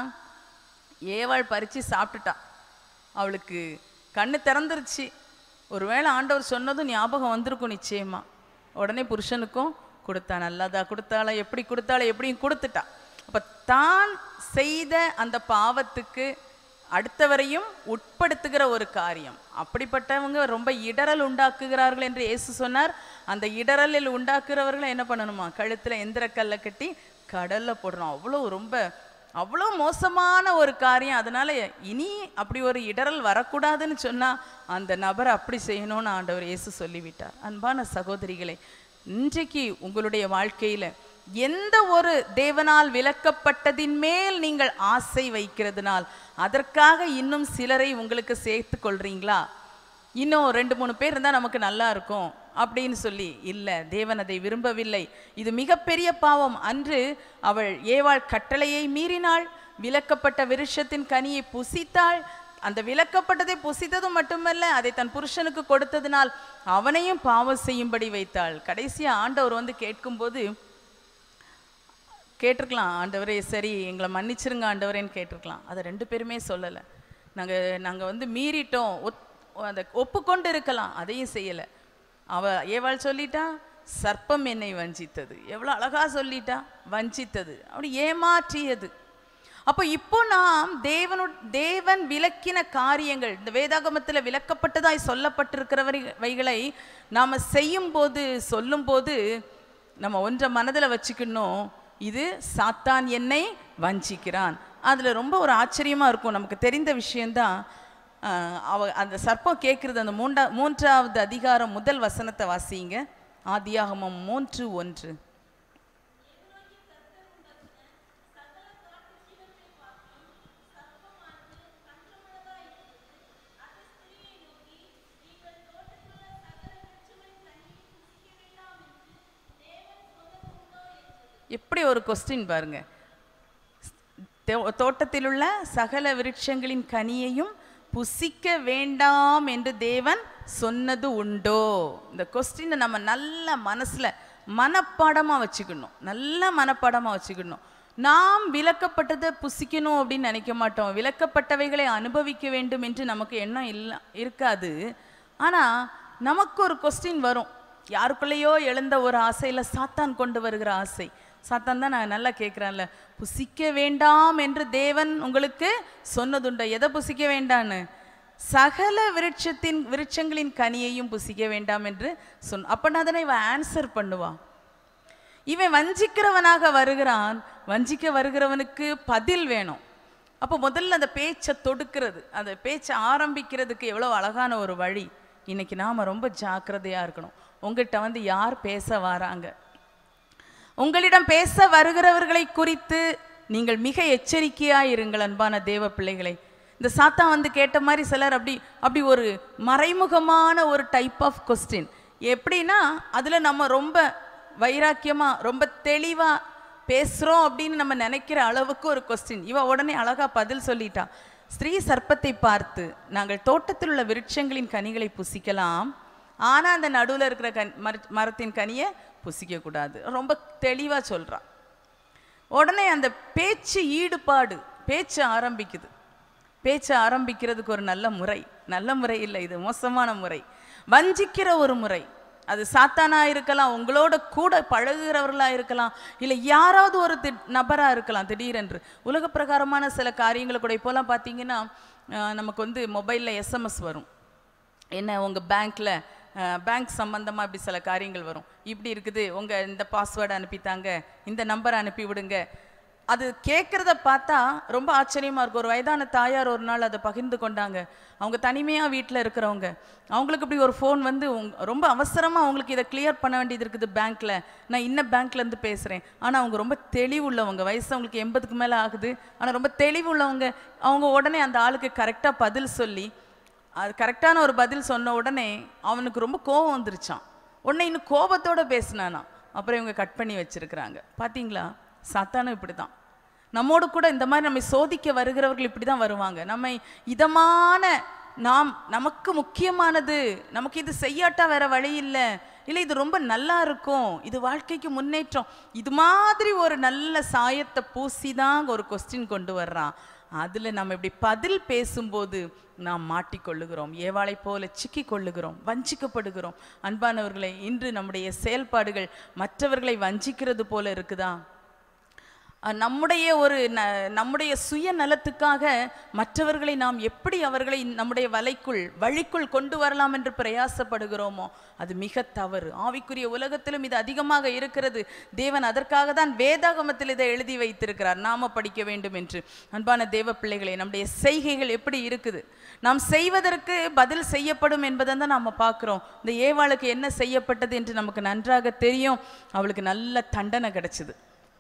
ஏவாள் பறிச்சு சாப்பிட்டுட்டா அவளுக்கு கண்ணு திறந்துருச்சு ஒருவேளை ஆண்டவர் சொன்னதும் ஞாபகம் வந்திருக்கும் நிச்சயமா உடனே புருஷனுக்கும் கொடுத்தா நல்லதா கொடுத்தாளா எப்படி கொடுத்தாளா எப்படியும் கொடுத்துட்டா அப்ப தான் செய்த அந்த பாவத்துக்கு அடுத்தவரையும் உட்படுத்துகிற ஒரு காரியம் அப்படிப்பட்டவங்க ரொம்ப இடரல் உண்டாக்குகிறார்கள் என்று இயேசு சொன்னார் அந்த இடரலில் உண்டாக்குறவர்களை என்ன பண்ணணுமா கழுத்துல எந்திர கல்லை கட்டி கடல்ல போடணும் அவ்வளோ ரொம்ப அவ்வளோ மோசமான ஒரு காரியம் அதனால இனி அப்படி ஒரு இடரல் வரக்கூடாதுன்னு சொன்னா அந்த நபரை அப்படி செய்யணும்னு ஆண்டவர் இயேசு சொல்லிவிட்டார் அன்பான சகோதரிகளே இன்றைக்கு உங்களுடைய வாழ்க்கையில எந்த ஒரு தேவனால் விலக்கப்பட்டதின் மேல் நீங்கள் ஆசை வைக்கிறதுனால் அதற்காக இன்னும் சிலரை உங்களுக்கு சேர்த்து கொள்றீங்களா இன்னும் ரெண்டு மூணு பேர் இருந்தால் நமக்கு நல்லா இருக்கும் அப்படின்னு சொல்லி இல்லை தேவன் அதை விரும்பவில்லை இது மிகப்பெரிய பாவம் அன்று அவள் ஏவாள் கட்டளையை மீறினாள் விலக்கப்பட்ட விருஷத்தின் கனியை புசித்தாள் அந்த விலக்கப்பட்டதை புசித்தது மட்டுமல்ல அதை தன் புருஷனுக்கு கொடுத்ததினால் அவனையும் பாவம் செய்யும்படி வைத்தாள் கடைசியா ஆண்டவர் வந்து கேட்கும்போது கேட்டிருக்கலாம் ஆண்டவரே சரி எங்களை மன்னிச்சிருங்க ஆண்டவரேன்னு கேட்டிருக்கலாம் அதை ரெண்டு பேருமே சொல்லலை நாங்கள் நாங்கள் வந்து மீறிட்டோம் ஒத் அதை ஒப்புக்கொண்டு இருக்கலாம் அதையும் செய்யலை அவ ஏவாள் சொல்லிட்டா சர்ப்பம் என்னை வஞ்சித்தது எவ்வளோ அழகா சொல்லிட்டா வஞ்சித்தது அப்படி ஏமாற்றியது அப்போ இப்போ நாம் தேவனு தேவன் விளக்கின காரியங்கள் இந்த வேதாகமத்தில் விளக்கப்பட்டதாய் சொல்லப்பட்டிருக்கிறவைகளை நாம் செய்யும்போது சொல்லும்போது நம்ம ஒன்றை மனதில் வச்சுக்கணும் இது சாத்தான் என்னை வஞ்சிக்கிறான் அதில் ரொம்ப ஒரு ஆச்சரியமாக இருக்கும் நமக்கு தெரிந்த விஷயந்தான் ஆஹ், அவ அந்த சர்ப்பம் கேட்குறது அந்த மூன்றா மூன்றாவது அதிகாரம் முதல் வசனத்தை வாசிங்க ஆதியாகமம் மூன்று ஒன்று எப்படி ஒரு கொஸ்டின் பாருங்க தோ- தோட்டத்திலுள்ள சகல விருட்சங்களின் கனியையும் புசிக்க வேண்டாம் என்று தேவன் சொன்னது உண்டோ இந்த கொஸ்டினை நம்ம நல்ல மனசுல மனப்பாடமா வச்சுக்கணும் நல்ல மனப்பாடமா வச்சுக்கணும் நாம் விலக்கப்பட்டதை புசிக்கணும் அப்படின்னு நினைக்க மாட்டோம் விலக்கப்பட்டவைகளை அனுபவிக்க வேண்டும் என்று நமக்கு எண்ணம் இல்ல இருக்காது ஆனா நமக்கு ஒரு கொஸ்டின் வரும் யாருக்குள்ளேயோ எழுந்த ஒரு ஆசையில சாத்தான் கொண்டு வருகிற ஆசை சாத்தான் தான் நான் நல்லா கேட்குறேன்ல புசிக்க வேண்டாம் என்று தேவன் உங்களுக்கு சொன்னதுண்டா எதை புசிக்க வேண்டான்னு சகல விருட்சத்தின் விருட்சங்களின் கனியையும் புசிக்க வேண்டாம் என்று சொன்ன அப்ப அதனை இவன் ஆன்சர் பண்ணுவா இவன் வஞ்சிக்கிறவனாக வருகிறான் வஞ்சிக்க வருகிறவனுக்கு பதில் வேணும் அப்போ முதல்ல அந்த பேச்சை தொடுக்கிறது அந்த பேச்சை ஆரம்பிக்கிறதுக்கு எவ்வளோ அழகான ஒரு வழி இன்னைக்கு நாம ரொம்ப ஜாக்கிரதையா இருக்கணும் உங்ககிட்ட வந்து யார் பேச வராங்க உங்களிடம் பேச வருகிறவர்களை குறித்து நீங்கள் மிக எச்சரிக்கையாய் இருங்கள் அன்பான தேவ பிள்ளைகளை இந்த சாத்தான் வந்து கேட்ட மாதிரி சிலர் அப்படி அப்படி ஒரு மறைமுகமான ஒரு டைப் ஆஃப் கொஸ்டின் எப்படின்னா அதுல நம்ம ரொம்ப வைராக்கியமா ரொம்ப தெளிவா பேசுறோம் அப்படின்னு நம்ம நினைக்கிற அளவுக்கு ஒரு கொஸ்டின் இவ உடனே அழகா பதில் சொல்லிட்டா ஸ்திரீ சர்ப்பத்தை பார்த்து நாங்கள் தோட்டத்தில் உள்ள விருட்சங்களின் கனிகளை புசிக்கலாம் ஆனா அந்த நடுவுல இருக்கிற கன் மர- மரத்தின் கனியை புசிக்க கூடாது ரொம்ப தெளிவா சொல்றா உடனே அந்த பேச்சு ஈடுபாடு பேச்சு ஆரம்பிக்குது பேச்சு ஆரம்பிக்கிறதுக்கு ஒரு நல்ல முறை நல்ல முறை இல்லை இது மோசமான முறை வஞ்சிக்கிற ஒரு முறை அது சாத்தானா இருக்கலாம் உங்களோட கூட பழகுகிறவர்களா இருக்கலாம் இல்லை யாராவது ஒரு தி- நபரா இருக்கலாம் திடீரென்று உலக பிரகாரமான சில காரியங்களை கூட இப்போலாம் பார்த்தீங்கன்னா அஹ், நமக்கு வந்து மொபைலில் எஸ்எம்எஸ் வரும் என்ன உங்கள் பேங்க்கில் பேங்க் சம்பந்தமாக இப்படி சில காரியங்கள் வரும் இப்படி இருக்குது உங்கள் இந்த பாஸ்வேர்டு அனுப்பித்தாங்க இந்த நம்பர் அனுப்பி விடுங்க அது கேட்குறத பார்த்தா ரொம்ப ஆச்சரியமாக இருக்கும் ஒரு வயதான தாயார் ஒரு நாள் அதை பகிர்ந்து கொண்டாங்க அவங்க தனிமையாக வீட்டில் இருக்கிறவங்க அவங்களுக்கு இப்படி ஒரு ஃபோன் வந்து உங்க- ரொம்ப அவசரமாக அவங்களுக்கு இதை கிளியர் பண்ண வேண்டியது இருக்குது பேங்க்கில் நான் இன்ன பேங்க்லேருந்து பேசுகிறேன் ஆனால் அவங்க ரொம்ப தெளிவுள்ளவங்க வயசு அவங்களுக்கு எண்பதுக்கு மேலே ஆகுது ஆனால் ரொம்ப தெளிவுள்ளவங்க அவங்க உடனே அந்த ஆளுக்கு கரெக்டாக பதில் சொல்லி அது கரெக்டான ஒரு பதில் சொன்ன உடனே அவனுக்கு ரொம்ப கோபம் வந்துருச்சான் உடனே இன்னும் கோபத்தோட பேசினானா அப்புறம் இவங்க கட் பண்ணி வச்சிருக்கிறாங்க பாத்தீங்களா சாத்தானும் இப்படிதான் நம்மோடு கூட இந்த மாதிரி நம்மை சோதிக்க வருகிறவர்கள் இப்படி தான் வருவாங்க நம்மை இதமான நாம் நமக்கு முக்கியமானது நமக்கு இது செய்யாட்டா வேற வழி இல்லை இல்லை இது ரொம்ப நல்லா இருக்கும் இது வாழ்க்கைக்கு முன்னேற்றம் இது மாதிரி ஒரு நல்ல சாயத்தை பூசி தான் ஒரு கொஸ்டின் கொண்டு வர்றான் அதில் நம்ம இப்படி பதில் பேசும்போது நாம் மாட்டிக்கொள்ளுகிறோம் ஏவாளை போல சிக்கிக் கொள்ளுகிறோம் வஞ்சிக்கப்படுகிறோம் அன்பானவர்களை இன்று நம்முடைய செயல்பாடுகள் மற்றவர்களை வஞ்சிக்கிறது போல இருக்குதா அஹ் நம்முடைய ஒரு ந நம்முடைய சுய நலத்துக்காக மற்றவர்களை நாம் எப்படி அவர்களை நம்முடைய வலைக்குள் வழிக்குள் கொண்டு வரலாம் என்று பிரயாசப்படுகிறோமோ அது மிக தவறு ஆவிக்குரிய உலகத்திலும் இது அதிகமாக இருக்கிறது தேவன் அதற்காக தான் வேதாகமத்தில் இதை எழுதி வைத்திருக்கிறார் நாம படிக்க வேண்டும் என்று அன்பான தேவ பிள்ளைகளே நம்முடைய செய்கைகள் எப்படி இருக்குது நாம் செய்வதற்கு பதில் செய்யப்படும் என்பதை தான் நாம் பார்க்குறோம் இந்த ஏவாளுக்கு என்ன செய்யப்பட்டது என்று நமக்கு நன்றாக தெரியும் அவளுக்கு நல்ல தண்டனை கிடைச்சது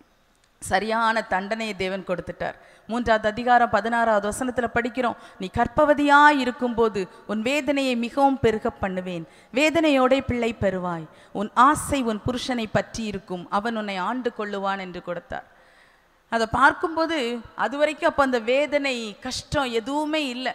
சரியான தண்டனையை தேவன் கொடுத்துட்டார் மூன்றாவது அதிகாரம் பதினாறாவது வசனத்துல படிக்கிறோம் நீ கற்பவதியாய் இருக்கும்போது உன் வேதனையை மிகவும் பெருக பண்ணுவேன் வேதனையோட பிள்ளை பெறுவாய் உன் ஆசை உன் புருஷனை பற்றி இருக்கும் அவன் உன்னை ஆண்டு கொள்ளுவான் என்று கொடுத்தார் அதை பார்க்கும்போது அது வரைக்கும் அப்போ அந்த வேதனை கஷ்டம் எதுவுமே இல்லை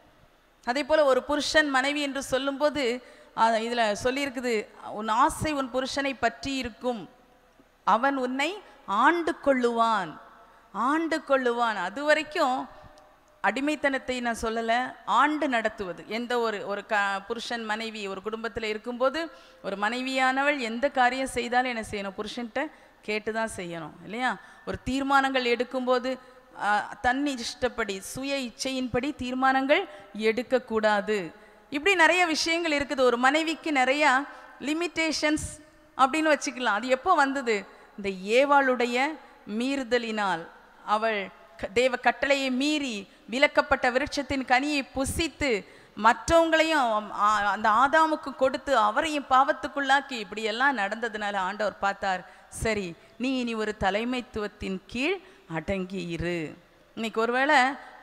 அதே போல ஒரு புருஷன் மனைவி என்று சொல்லும்போது அஹ், இதுல சொல்லியிருக்குது உன் ஆசை உன் புருஷனை பற்றி இருக்கும் அவன் உன்னை ஆண்டு கொள்ளுவான் ஆண்டு கொள்ளுவான் அது வரைக்கும் அடிமைத்தனத்தை நான் சொல்லலை ஆண்டு நடத்துவது எந்த ஒரு ஒரு க புருஷன் மனைவி ஒரு குடும்பத்தில் இருக்கும்போது ஒரு மனைவியானவள் எந்த காரியம் செய்தாலும் என்ன செய்யணும் புருஷன்கிட்ட கேட்டு தான் செய்யணும் இல்லையா ஒரு தீர்மானங்கள் எடுக்கும்போது ஆ, தன் இஷ்டப்படி சுய இச்சையின்படி தீர்மானங்கள் எடுக்கக்கூடாது இப்படி நிறைய விஷயங்கள் இருக்குது ஒரு மனைவிக்கு நிறையா லிமிட்டேஷன்ஸ் அப்படின்னு வச்சுக்கலாம் அது எப்போ வந்தது இந்த ஏவாளுடைய மீறுதலினால் அவள் க- தேவ கட்டளையை மீறி விலக்கப்பட்ட விருட்சத்தின் கனியை புசித்து மற்றவங்களையும் ஆ- அந்த ஆதாமுக்கு கொடுத்து அவரையும் பாவத்துக்குள்ளாக்கி இப்படியெல்லாம் நடந்ததுனால ஆண்டவர் பார்த்தார் சரி நீ இனி ஒரு தலைமைத்துவத்தின் கீழ் அடங்கி இரு இன்னைக்கு ஒருவேளை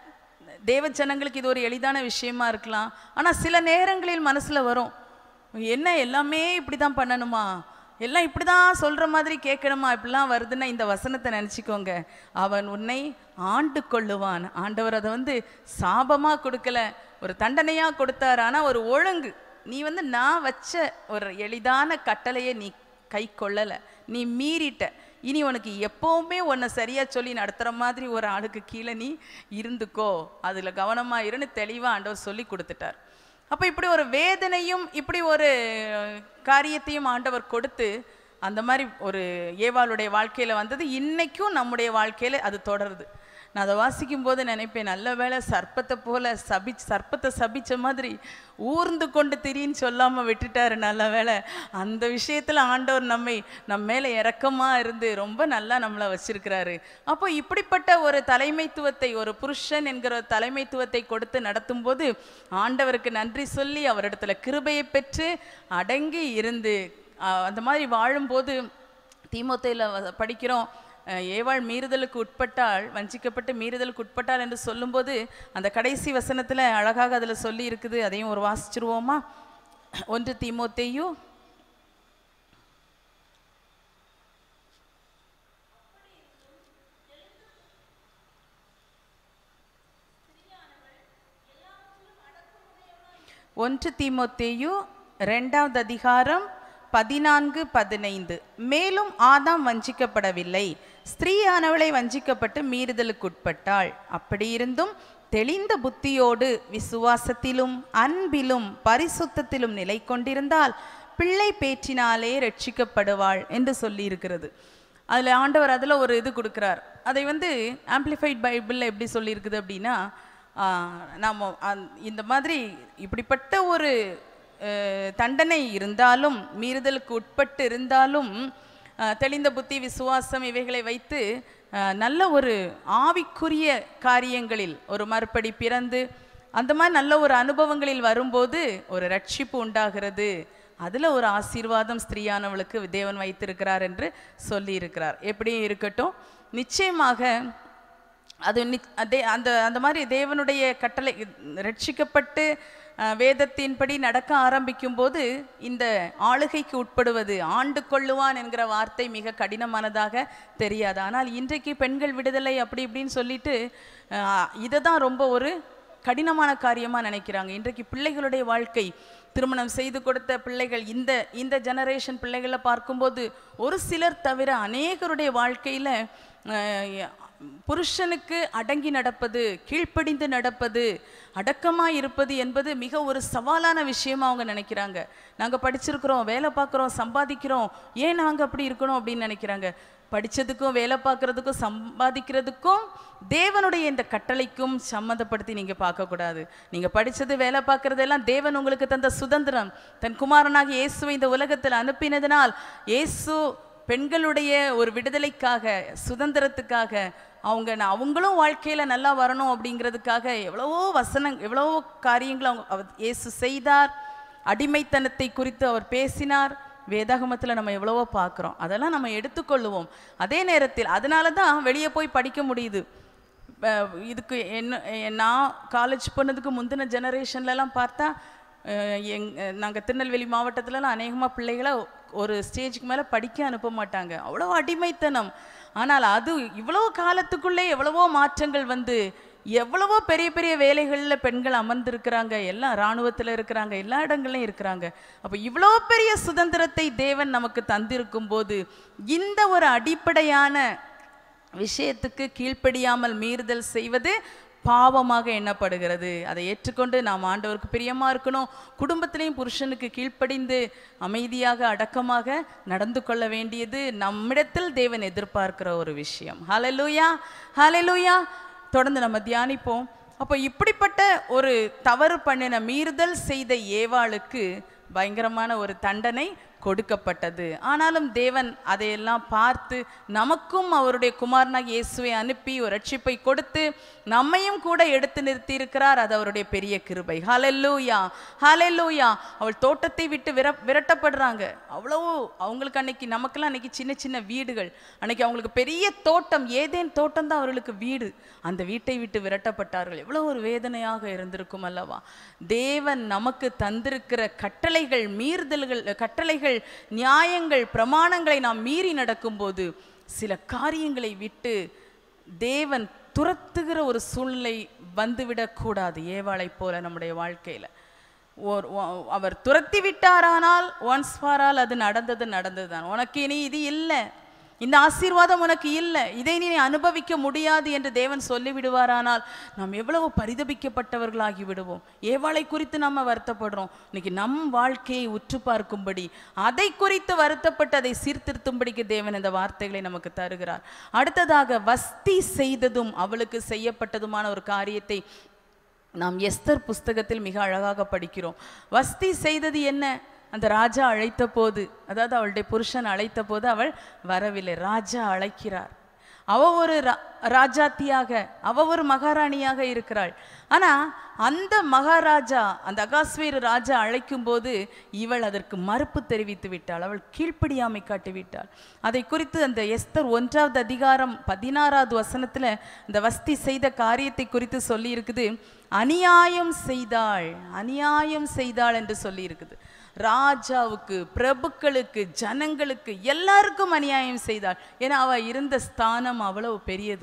தேவ ஜனங்களுக்கு இது ஒரு எளிதான விஷயமா இருக்கலாம் ஆனா சில நேரங்களில் மனசுல வரும் என்ன எல்லாமே இப்படி தான் பண்ணணுமா எல்லாம் இப்படி தான் சொல்கிற மாதிரி கேட்கணுமா இப்படிலாம் வருதுன்னா இந்த வசனத்தை நினச்சிக்கோங்க அவன் உன்னை ஆண்டு கொள்ளுவான் ஆண்டவர் அதை வந்து சாபமாக கொடுக்கல ஒரு தண்டனையாக கொடுத்தார் ஆனால் ஒரு ஒழுங்கு நீ வந்து நான் வச்ச ஒரு எளிதான கட்டளையை நீ கை கொள்ளலை நீ மீறிட்ட இனி உனக்கு எப்பவுமே உன்னை சரியா சொல்லி நடத்துகிற மாதிரி ஒரு ஆளுக்கு கீழே நீ இருந்துக்கோ அதில் கவனமாக இருன்னு தெளிவாக ஆண்டவர் சொல்லி கொடுத்துட்டார் அப்போ இப்படி ஒரு வேதனையும் இப்படி ஒரு காரியத்தையும் ஆண்டவர் கொடுத்து அந்த மாதிரி ஒரு ஏவாளுடைய வாழ்க்கையில் வந்தது இன்னைக்கும் நம்முடைய வாழ்க்கையில் அது தொடருது நான் அதை வாசிக்கும் போது நினைப்பேன் நல்ல வேளை சர்ப்பத்தை போல சபி சர்ப்பத்தை சபிச்ச மாதிரி ஊர்ந்து கொண்டு திரின்னு சொல்லாமல் விட்டுட்டாரு நல்ல வேளை அந்த விஷயத்தில் ஆண்டவர் நம்மை நம்ம மேலே இரக்கமாக இருந்து ரொம்ப நல்லா நம்மளை வச்சிருக்கிறாரு அப்போ இப்படிப்பட்ட ஒரு தலைமைத்துவத்தை ஒரு புருஷன் என்கிற ஒரு தலைமைத்துவத்தை கொடுத்து நடத்தும்போது ஆண்டவருக்கு நன்றி சொல்லி அவரிடத்துல கிருபையை பெற்று அடங்கி இருந்து ஆஹ், அந்த மாதிரி வாழும்போது தீமோத்தேல படிக்கிறோம் அஹ், ஏவாள் மீறுதலுக்கு உட்பட்டாள் வஞ்சிக்கப்பட்டு மீறுதலுக்கு உட்பட்டாள் என்று சொல்லும்போது அந்த கடைசி வசனத்துல அழகாக அதுல சொல்லி இருக்குது அதையும் ஒரு வாசிச்சிருவோமா ஒன்று தீமோத்தேயு ஒன்று தீமோத்தேயு ரெண்டாவது அதிகாரம் பதினான்கு பதினைந்து மேலும் ஆதாம் வஞ்சிக்கப்படவில்லை ஸ்திரீயானவளை வஞ்சிக்கப்பட்டு மீறுதலுக்குட்பட்டாள் அப்படியிருந்தும் தெளிந்த புத்தியோடு விசுவாசத்திலும் அன்பிலும் பரிசுத்தத்திலும் நிலை கொண்டிருந்தால் பிள்ளை பேற்றினாலே ரட்சிக்கப்படுவாள் என்று சொல்லியிருக்கிறது அதில் ஆண்டவர் அதில் ஒரு இது கொடுக்குறார் அதை வந்து ஆம்ப்ளிஃபைட் பைபிளில் எப்படி சொல்லியிருக்குது அப்படின்னா ஆஹ், நாம அந்த- இந்த மாதிரி இப்படிப்பட்ட ஒரு அஹ், தண்டனை இருந்தாலும் மீறுதலுக்கு உட்பட்டு இருந்தாலும் அஹ், தெளிந்த புத்தி விசுவாசம் இவைகளை வைத்து அஹ், நல்ல ஒரு ஆவிக்குரிய காரியங்களில் ஒரு மறுபடி பிறந்து அந்த மாதிரி நல்ல ஒரு அனுபவங்களில் வரும்போது ஒரு ரட்சிப்பு உண்டாகிறது அதுல ஒரு ஆசீர்வாதம் ஸ்திரீயானவளுக்கு தேவன் வைத்திருக்கிறார் என்று சொல்லி இருக்கிறார் எப்படியும் இருக்கட்டும் நிச்சயமாக அது நி- அதே அந்த அந்த மாதிரி தேவனுடைய கட்டளை ரட்சிக்கப்பட்டு அஹ், வேதத்தின்படி நடக்க ஆரம்பிக்கும் போது இந்த ஆளுகைக்கு உட்படுவது ஆண்டு கொள்ளுவான் என்கிற வார்த்தை மிக கடினமானதாக தெரியாது ஆனால் இன்றைக்கு பெண்கள் விடுதலை அப்படி இப்படின்னு சொல்லிட்டு இதை தான் ரொம்ப ஒரு கடினமான காரியமாக நினைக்கிறாங்க இன்றைக்கு பிள்ளைகளுடைய வாழ்க்கை திருமணம் செய்து கொடுத்த பிள்ளைகள் இந்த இந்த ஜெனரேஷன் பிள்ளைகளை பார்க்கும்போது ஒரு சிலர் தவிர அநேகருடைய வாழ்க்கையில் புருஷனுக்கு அடங்கி நடப்பது கீழ்ப்படிந்து நடப்பது அடக்கமாக இருப்பது என்பது மிக ஒரு சவாலான விஷயமா அவங்க நினைக்கிறாங்க நாங்கள் படிச்சிருக்கிறோம் வேலை பார்க்குறோம் சம்பாதிக்கிறோம் ஏன் நாங்கள் அப்படி இருக்கணும் அப்படின்னு நினைக்கிறாங்க படிச்சதுக்கும் வேலை பார்க்கறதுக்கும் சம்பாதிக்கிறதுக்கும் தேவனுடைய இந்த கட்டளைக்கும் சம்மந்தப்படுத்தி நீங்க பார்க்கக்கூடாது நீங்க படிச்சது வேலை பார்க்கறதெல்லாம் தேவன் உங்களுக்கு தந்த சுதந்திரம் தன் குமாரனாக இயேசுவை இந்த உலகத்தில் அனுப்பினதினால் இயேசு பெண்களுடைய ஒரு விடுதலைக்காக சுதந்திரத்துக்காக அவங்க ந- அவங்களும் வாழ்க்கையில நல்லா வரணும் அப்படிங்கிறதுக்காக எவ்வளவோ வசனம் எவ்வளவோ காரியங்களை அவங்க அவர் இயேசு செய்தார் அடிமைத்தனத்தை குறித்து அவர் பேசினார் வேதாகமத்தில் நம்ம எவ்வளவோ பார்க்குறோம் அதெல்லாம் நம்ம எடுத்துக்கொள்ளுவோம் அதே நேரத்தில் அதனால தான் வெளியே போய் படிக்க முடியுது அஹ் இதுக்கு என்ன எ- நான் காலேஜ் போனதுக்கு முந்தின ஜெனரேஷன்லலாம் பார்த்தா அஹ் எங் நாங்கள் திருநெல்வேலி மாவட்டத்துலலாம் அநேகமாக பிள்ளைகளை ஒரு ஸ்டேஜுக்கு மேலே படிக்க அனுப்ப மாட்டாங்க அவ்வளோ அடிமைத்தனம் ஆனால் அது இவ்வளோ காலத்துக்குள்ளே எவ்வளவோ மாற்றங்கள் வந்து எவ்வளவோ பெரிய பெரிய வேலைகளில் பெண்கள் அமர்ந்திருக்கிறாங்க எல்லாம் இராணுவத்தில் இருக்கிறாங்க எல்லா இடங்கள்லையும் இருக்கிறாங்க அப்போ இவ்வளோ பெரிய சுதந்திரத்தை தேவன் நமக்கு தந்திருக்கும் போது இந்த ஒரு அடிப்படையான விஷயத்துக்கு கீழ்ப்படியாமல் மீறுதல் செய்வது பாவமாக எண்ணப்படுகிறது அதை ஏற்றுக்கொண்டு நாம் ஆண்டவருக்கு பிரியமா இருக்கணும் குடும்பத்திலையும் புருஷனுக்கு கீழ்ப்படிந்து அமைதியாக அடக்கமாக நடந்து கொள்ள வேண்டியது நம்மிடத்தில் தேவன் எதிர்பார்க்கிற ஒரு விஷயம் ஹalleluya ஹalleluya தொடர்ந்து நம்ம தியானிப்போம் அப்போ இப்படிப்பட்ட ஒரு தவறு பண்ணின மீறுதல் செய்த ஏவாளுக்கு பயங்கரமான ஒரு தண்டனை கொடுக்கப்பட்டது ஆனாலும் தேவன் அதையெல்லாம் பார்த்து நமக்கும் அவருடைய குமாரனாக இயேசுவை அனுப்பி ஒரு ரட்சிப்பை கொடுத்து நம்மையும் கூட எடுத்து நிறுத்தி இருக்கிறார் அது அவருடைய பெரிய கிருபை ஹalleluya ஹalleluya அவள் தோட்டத்தை விட்டு விர விரட்டப்படுறாங்க அவ்வளவு அவங்களுக்கு அன்னைக்கு நமக்கெல்லாம் அன்னைக்கு சின்ன சின்ன வீடுகள் அன்னைக்கு அவங்களுக்கு பெரிய தோட்டம் ஏதேன் தோட்டம் தான் அவர்களுக்கு வீடு அந்த வீட்டை விட்டு விரட்டப்பட்டார்கள் எவ்வளவு ஒரு வேதனையாக இருந்திருக்கும் அல்லவா தேவன் நமக்கு தந்திருக்கிற கட்டளைகள் மீறுதல்கள் கட்டளைகள் நியாயங்கள் பிரமாணங்களை நாம் மீறி நடக்கும்போது சில காரியங்களை விட்டு தேவன் துரத்துகிற ஒரு சூழ்நிலை வந்துவிடக்கூடாது ஏவாளைப் போல நம்முடைய வாழ்க்கையில ஒரு ஒ- அவர் துரத்தி விட்டாரானால் ஒன்ஸ் ஃபாரால் அது நடந்தது நடந்தது தான் உனக்கு இனி இது இல்லை இந்த ஆசீர்வாதம் உனக்கு இல்லை இதை நீ அனுபவிக்க முடியாது என்று தேவன் சொல்லி விடுவாரானால் நாம் எவ்வளவு பரிதபிக்கப்பட்டவர்களாகி விடுவோம் ஏவாளை குறித்து நம்ம வருத்தப்படுறோம் இன்னைக்கு நம் வாழ்க்கையை உற்று பார்க்கும்படி அதை குறித்து வருத்தப்பட்டு அதை சீர்திருத்தும்படிக்கு தேவன் இந்த வார்த்தைகளை நமக்கு தருகிறார் அடுத்ததாக வஸ்தி செய்ததும் அவளுக்கு செய்யப்பட்டதுமான ஒரு காரியத்தை நாம் எஸ்தர் புஸ்தகத்தில் மிக அழகாக படிக்கிறோம் வஸ்தி செய்தது என்ன அந்த ராஜா அழைத்த போது அதாவது அவளுடைய புருஷன் அழைத்த போது அவள் வரவில்லை ராஜா அழைக்கிறார் அவ ஒரு ரா- ராஜாத்தியாக அவ ஒரு மகாராணியாக இருக்கிறாள் ஆனா அந்த மகாராஜா அந்த அகாஸ்வேரு ராஜா அழைக்கும் போது இவள் அதற்கு மறுப்பு தெரிவித்து விட்டாள் அவள் கீழ்ப்படியாமை காட்டி விட்டாள் அதை குறித்து அந்த எஸ்தர் ஒன்றாவது அதிகாரம் பதினாறாவது வசனத்துல இந்த வஸ்தி செய்த காரியத்தை குறித்து சொல்லி இருக்குது அநியாயம் செய்தாள் அநியாயம் செய்தாள் என்று சொல்லி இருக்குது ராஜாவுக்கு பிரபுக்களுக்கு ஜனங்களுக்கு எல்லாருக்கும் அநியாயம் செய்தாள் ஏன்னா அவ இருந்த ஸ்தானம் அவ்வளவு பெரியது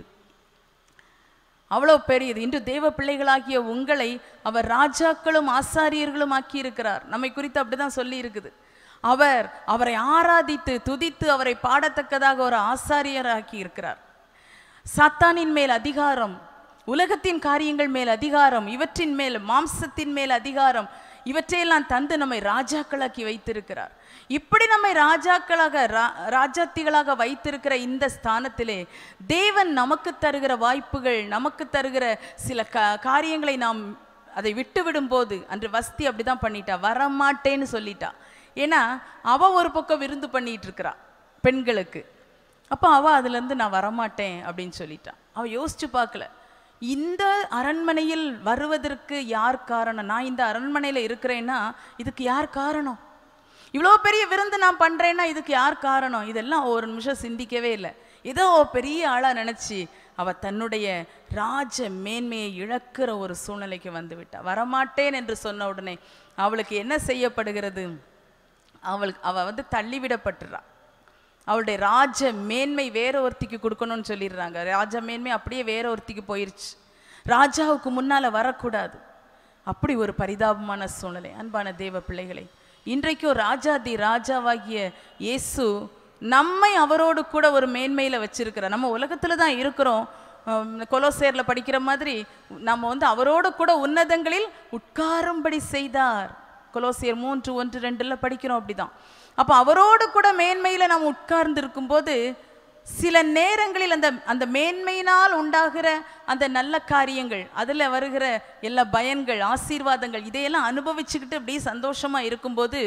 அவ்வளவு பெரியது இன்று தேவ பிள்ளைகளாகிய உங்களை அவர் ராஜாக்களும் ஆசாரியர்களும் ஆக்கி இருக்கிறார் நம்மை குறித்து அப்படிதான் சொல்லி இருக்குது அவர் அவரை ஆராதித்து துதித்து அவரை பாடத்தக்கதாக ஒரு ஆசாரியர் ஆக்கி இருக்கிறார் சாத்தானின் மேல் அதிகாரம் உலகத்தின் காரியங்கள் மேல் அதிகாரம் இவற்றின் மேல் மாம்சத்தின் மேல் அதிகாரம் இவற்றையெல்லாம் தந்து நம்மை ராஜாக்களாக்கி வைத்திருக்கிறார் இப்படி நம்மை ராஜாக்களாக ரா- ராஜாத்திகளாக வைத்திருக்கிற இந்த ஸ்தானத்திலே தேவன் நமக்கு தருகிற வாய்ப்புகள் நமக்கு தருகிற சில கா காரியங்களை நாம் அதை விட்டு விடும்போது அன்று வஸ்தி அப்படிதான் பண்ணிட்டா வரமாட்டேன்னு சொல்லிட்டா ஏன்னா அவ ஒரு பக்கம் விருந்து பண்ணிட்டு இருக்கிறா பெண்களுக்கு அப்போ அவ அதுலேருந்து நான் வரமாட்டேன் அப்படின்னு சொல்லிட்டான் அவ யோசிச்சு பார்க்கல இந்த அரண்மனையில் வருவதற்கு யார் காரணம் நான் இந்த அரண்மனையில் இருக்கிறேன்னா இதுக்கு யார் காரணம் இவ்வளோ பெரிய விருந்து நான் பண்ணுறேன்னா இதுக்கு யார் காரணம் இதெல்லாம் ஒரு நிமிஷம் சிந்திக்கவே இல்லை ஏதோ ஒரு பெரிய ஆளாக நினச்சி அவ தன்னுடைய ராஜ மேன்மையை இழக்கிற ஒரு சூழ்நிலைக்கு வந்து விட்டா வரமாட்டேன் என்று சொன்ன உடனே அவளுக்கு என்ன செய்யப்படுகிறது அவளுக்கு அவ வந்து தள்ளிவிடப்பட்டுறா அவளுடைய ராஜ மேன்மை வேற ஒருத்திக்கு கொடுக்கணும்னு சொல்லிடுறாங்க ராஜ மேன்மை அப்படியே வேற ஒருத்திக்கு போயிருச்சு ராஜாவுக்கு முன்னால வரக்கூடாது அப்படி ஒரு பரிதாபமான சூழ்நிலை அன்பான தேவ பிள்ளைகளை இன்றைக்கும் ராஜாதி ராஜாவாகிய இயேசு நம்மை அவரோடு கூட ஒரு மேன்மையில வச்சிருக்கிறார் நம்ம உலகத்துல தான் இருக்கிறோம் ஹம், கொலோசேர்ல படிக்கிற மாதிரி நம்ம வந்து அவரோடு கூட உன்னதங்களில் உட்காரும்படி செய்தார் கொலோசியர் மூன்று ஒன்று ரெண்டுல படிக்கிறோம் அப்படிதான் அப்போ அவரோடு கூட மேன்மையில நாம் உட்கார்ந்து இருக்கும்போது சில நேரங்களில் அந்த அந்த மேன்மையினால் உண்டாகிற அந்த நல்ல காரியங்கள் அதுல வருகிற எல்லா பயன்கள் ஆசீர்வாதங்கள் இதையெல்லாம் அனுபவிச்சுக்கிட்டு அப்படியே சந்தோஷமா இருக்கும்போது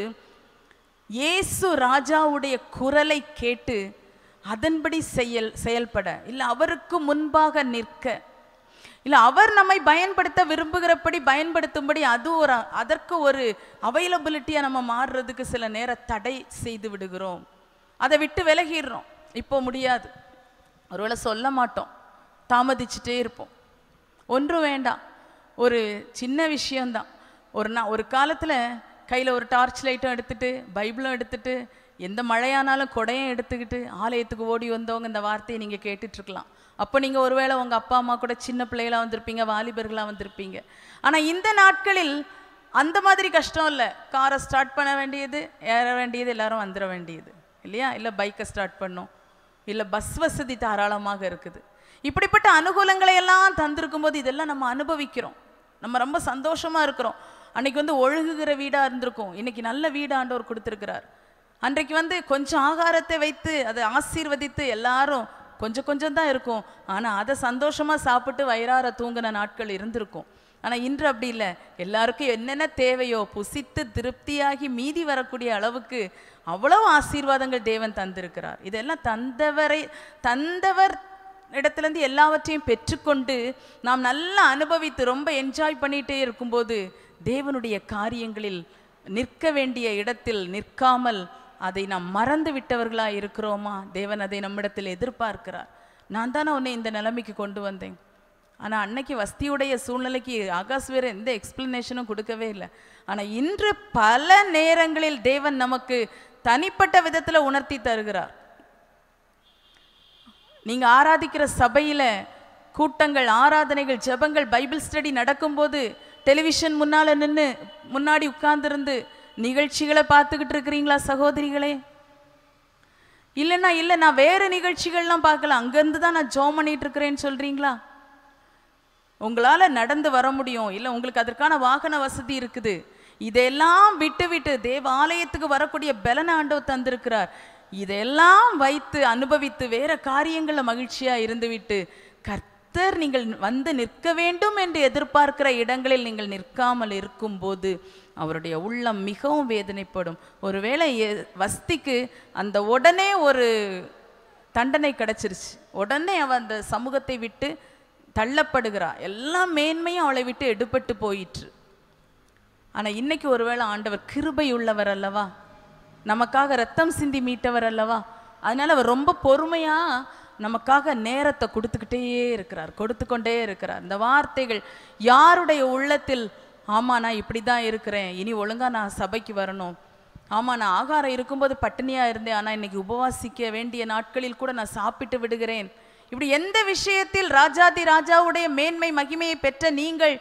இயேசு ராஜாவுடைய குரலை கேட்டு அதன்படி செயல் செயல்பட இல்லை அவருக்கு முன்பாக நிற்க இல்ல அவர் நம்மை பயன்படுத்த விரும்புகிறபடி பயன்படுத்தும்படி அது ஒரு அதற்கு ஒரு அவைலபிலிட்டியா நம்ம மாறுறதுக்கு சில நேர தடை செய்து விடுகிறோம் அதை விட்டு விலகிடுறோம் இப்போ முடியாது ஒருவேளை சொல்ல மாட்டோம் தாமதிச்சுட்டே இருப்போம் ஒன்றும் வேண்டாம் ஒரு சின்ன விஷயம்தான் ஒரு நா ஒரு காலத்துல கையில ஒரு டார்ச் லைட்டும் எடுத்துட்டு பைபிளும் எடுத்துட்டு எந்த மழையானாலும் கொடையும் எடுத்துக்கிட்டு ஆலயத்துக்கு ஓடி வந்தவங்க இந்த வார்த்தையை நீங்க கேட்டுட்டு இருக்கலாம் அப்போ நீங்கள் ஒருவேளை உங்கள் அப்பா அம்மா கூட சின்ன பிள்ளைகளா வந்திருப்பீங்க வாலிபர்களாக வந்திருப்பீங்க ஆனால் இந்த நாட்களில் அந்த மாதிரி கஷ்டம் இல்லை காரை ஸ்டார்ட் பண்ண வேண்டியது ஏற வேண்டியது எல்லாரும் வந்துட வேண்டியது இல்லையா இல்லை பைக்கை ஸ்டார்ட் பண்ணும் இல்லை பஸ் வசதி தாராளமாக இருக்குது இப்படிப்பட்ட அனுகூலங்களை எல்லாம் தந்திருக்கும் போது இதெல்லாம் நம்ம அனுபவிக்கிறோம் நம்ம ரொம்ப சந்தோஷமா இருக்கிறோம் அன்னைக்கு வந்து ஒழுகுகிற வீடா இருந்திருக்கும் இன்னைக்கு நல்ல வீடு ஆண்டவர் கொடுத்திருக்கிறார் அன்றைக்கு வந்து கொஞ்சம் ஆகாரத்தை வைத்து அதை ஆசீர்வதித்து எல்லாரும் கொஞ்சம் கொஞ்சம் தான் இருக்கும் ஆனா அதை சந்தோஷமா சாப்பிட்டு வயிறார தூங்கின நாட்கள் இருந்திருக்கும் ஆனா இன்று அப்படி இல்லை எல்லாருக்கும் என்னென்ன தேவையோ புசித்து திருப்தியாகி மீதி வரக்கூடிய அளவுக்கு அவ்வளவு ஆசீர்வாதங்கள் தேவன் தந்திருக்கிறார் இதெல்லாம் தந்தவரை தந்தவர் இடத்துலேருந்து எல்லாவற்றையும் பெற்றுக்கொண்டு நாம் நல்லா அனுபவித்து ரொம்ப என்ஜாய் பண்ணிட்டே இருக்கும்போது தேவனுடைய காரியங்களில் நிற்க வேண்டிய இடத்தில் நிற்காமல் அதை நாம் மறந்து விட்டவர்களா இருக்கிறோமா தேவன் அதை நம்மிடத்தில் எதிர்பார்க்கிறார் நான் தானே உன்னை இந்த நிலைமைக்கு கொண்டு வந்தேன் ஆனா அன்னைக்கு வஸ்தியுடைய சூழ்நிலைக்கு ஆகாஷ் வேற எந்த எக்ஸ்பிளனேஷனும் கொடுக்கவே இல்லை ஆனா இன்று பல நேரங்களில் தேவன் நமக்கு தனிப்பட்ட விதத்துல உணர்த்தி தருகிறார் நீங்க ஆராதிக்கிற சபையில கூட்டங்கள் ஆராதனைகள் ஜெபங்கள் பைபிள் ஸ்டடி நடக்கும்போது டெலிவிஷன் முன்னால நின்னு முன்னாடி உட்கார்ந்திருந்து நிகழ்ச்சிகளை பார்த்துக்கிட்டு இருக்கிறீங்களா சகோதரிகளே இல்லைன்னா இல்லை நான் வேற நிகழ்ச்சிகள்லாம் பார்க்கல அங்கேருந்து தான் நான் ஜோம் பண்ணிட்டு இருக்கிறேன்னு சொல்றீங்களா உங்களால நடந்து வர முடியும் இல்லை உங்களுக்கு அதற்கான வாகன வசதி இருக்குது இதெல்லாம் விட்டு விட்டு தேவாலயத்துக்கு வரக்கூடிய பலன ஆண்டவர் தந்திருக்கிறார் இதெல்லாம் வைத்து அனுபவித்து வேற காரியங்கள்ல மகிழ்ச்சியா இருந்துவிட்டு கர்த்தர் நீங்கள் வந்து நிற்க வேண்டும் என்று எதிர்பார்க்கிற இடங்களில் நீங்கள் நிற்காமல் இருக்கும்போது அவருடைய உள்ளம் மிகவும் வேதனைப்படும் ஒருவேளை எ- வஸ்திக்கு அந்த உடனே ஒரு தண்டனை கிடைச்சிருச்சு உடனே அவ அந்த சமூகத்தை விட்டு தள்ளப்படுகிறா எல்லா மேன்மையும் அவளை விட்டு எடுபட்டு போயிற்று ஆனா இன்னைக்கு ஒருவேளை ஆண்டவர் கிருபை உள்ளவர் அல்லவா நமக்காக ரத்தம் சிந்தி மீட்டவர் அல்லவா அதனால அவர் ரொம்ப பொறுமையா நமக்காக நேரத்தை கொடுத்துக்கிட்டே இருக்கிறார் கொடுத்து கொண்டே இருக்கிறார் இந்த வார்த்தைகள் யாருடைய உள்ளத்தில் ஆமா நான் இப்படி தான் இருக்கிறேன் இனி ஒழுங்கா நான் சபைக்கு வரணும் ஆமா நான் ஆகாரம் இருக்கும்போது பட்டினியா இருந்தேன் ஆனா இன்னைக்கு உபவாசிக்க வேண்டிய நாட்களில் கூட நான் சாப்பிட்டு விடுகிறேன் இப்படி எந்த விஷயத்தில் ராஜாதி ராஜாவுடைய மேன்மை மகிமையை பெற்ற நீங்கள்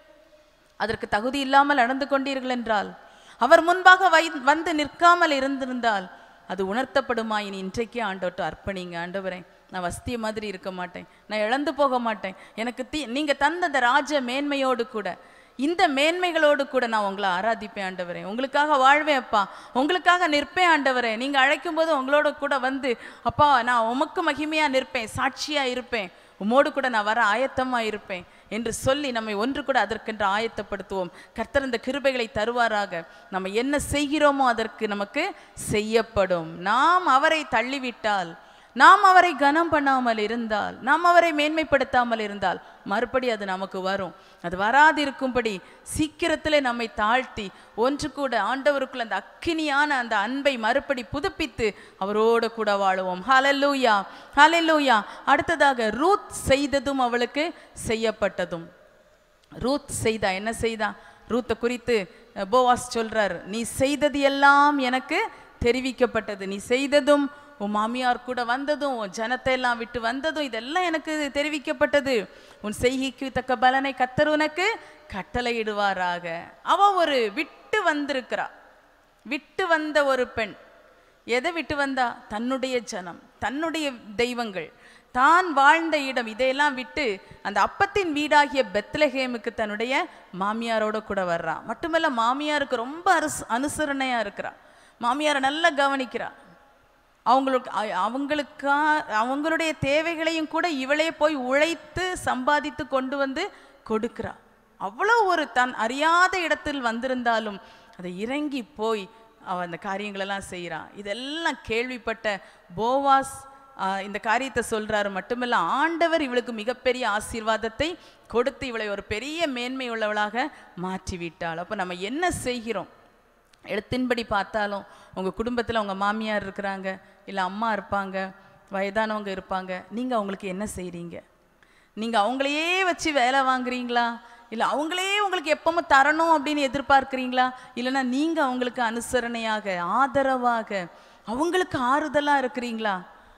அதற்கு தகுதி இல்லாமல் நடந்து கொண்டீர்கள் என்றால் அவர் முன்பாக வை வந்து நிற்காமல் இருந்திருந்தால் அது உணர்த்தப்படுமா இனி இன்றைக்கே ஆண்டவர்கிட்ட அர்ப்பணிங்க ஆண்டவரே நான் வஸ்திய மாதிரி இருக்க மாட்டேன் நான் இழந்து போக மாட்டேன் எனக்கு தீ நீங்க தந்த அந்த ராஜ மேன்மையோடு கூட இந்த மேன்மைகளோடு கூட நான் உங்களை ஆராதிப்பேன் ஆண்டவரே உங்களுக்காக வாழ்வேன் அப்பா உங்களுக்காக நிற்பேன் ஆண்டவரே நீங்க அழைக்கும் போது உங்களோட கூட வந்து அப்பா நான் உமக்கு மகிமையா நிற்பேன் சாட்சியா இருப்பேன் உமோடு கூட நான் வர ஆயத்தமா இருப்பேன் என்று சொல்லி நம்மை ஒன்று கூட அதற்கென்று ஆயத்தப்படுத்துவோம் கர்த்தர் இந்த கிருபைகளை தருவாராக நம்ம என்ன செய்கிறோமோ அதற்கு நமக்கு செய்யப்படும் நாம் அவரை தள்ளிவிட்டால் நாம் அவரை கனம் பண்ணாமல் இருந்தால் நாம் அவரை மேன்மைப்படுத்தாமல் இருந்தால் மறுபடி அது நமக்கு வரும் அது வராதிருக்கும்படி சீக்கிரத்திலே நம்மை தாழ்த்தி ஒன்று கூட ஆண்டவருக்குள்ள அந்த அக்கினியான அந்த அன்பை மறுபடி புதுப்பித்து அவரோடு கூட வாழுவோம் ஹalleluya ஹalleluya அடுத்ததாக ரூத் செய்ததும் அவளுக்கு செய்யப்பட்டதும் ரூத் செய்தா என்ன செய்தா ரூத்தை குறித்து அஹ், போவாஸ் சொல்றார் நீ செய்தது எல்லாம் எனக்கு தெரிவிக்கப்பட்டது நீ செய்ததும் உன் மாமியார் கூட வந்ததும் உன் ஜனத்தை எல்லாம் விட்டு வந்ததும் இதெல்லாம் எனக்கு தெரிவிக்கப்பட்டது உன் செய்கைக்கு தக்க பலனை கத்தர் உனக்கு கட்டளையிடுவாராக அவ ஒரு விட்டு வந்திருக்கிறா விட்டு வந்த ஒரு பெண் எதை விட்டு வந்தா தன்னுடைய ஜனம் தன்னுடைய தெய்வங்கள் தான் வாழ்ந்த இடம் இதையெல்லாம் விட்டு அந்த அப்பத்தின் வீடாகிய பெத்லஹேமுக்கு தன்னுடைய மாமியாரோட கூட வர்றா மட்டுமல்ல மாமியாருக்கு ரொம்ப அரசு அனுசரணையா இருக்கிறா மாமியாரை நல்லா கவனிக்கிறா அவங்களுக்கு அ- அவங்களுக்கா அவங்களுடைய தேவைகளையும் கூட இவளே போய் உழைத்து சம்பாதித்து கொண்டு வந்து கொடுக்கிறா அவ்வளோ ஒரு தன் அறியாத இடத்தில் வந்திருந்தாலும் அதை இறங்கி போய் அவ அந்த காரியங்களெல்லாம் செய்றா இதெல்லாம் கேள்விப்பட்ட போவாஸ் ஆ, இந்த காரியத்தை சொல்றாரு மட்டுமல்ல ஆண்டவர் இவளுக்கு மிகப்பெரிய ஆசீர்வாதத்தை கொடுத்து இவளை ஒரு பெரிய மேன்மை உள்ளவளாக மாற்றி விட்டாள் அப்போ நம்ம என்ன செய்கிறோம் எழுத்தின்படி பார்த்தாலும் உங்கள் குடும்பத்தில் உங்கள் மாமியார் இருக்கிறாங்க இல்லை அம்மா இருப்பாங்க வயதானவங்க இருப்பாங்க நீங்கள் அவங்களுக்கு என்ன செய்கிறீங்க நீங்கள் அவங்களையே வச்சு வேலை வாங்குறீங்களா இல்லை அவங்களே உங்களுக்கு எப்பவும் தரணும் அப்படின்னு எதிர்பார்க்குறீங்களா இல்லைன்னா நீங்கள் அவங்களுக்கு அனுசரணையாக ஆதரவாக அவங்களுக்கு ஆறுதலாக இருக்கிறீங்களா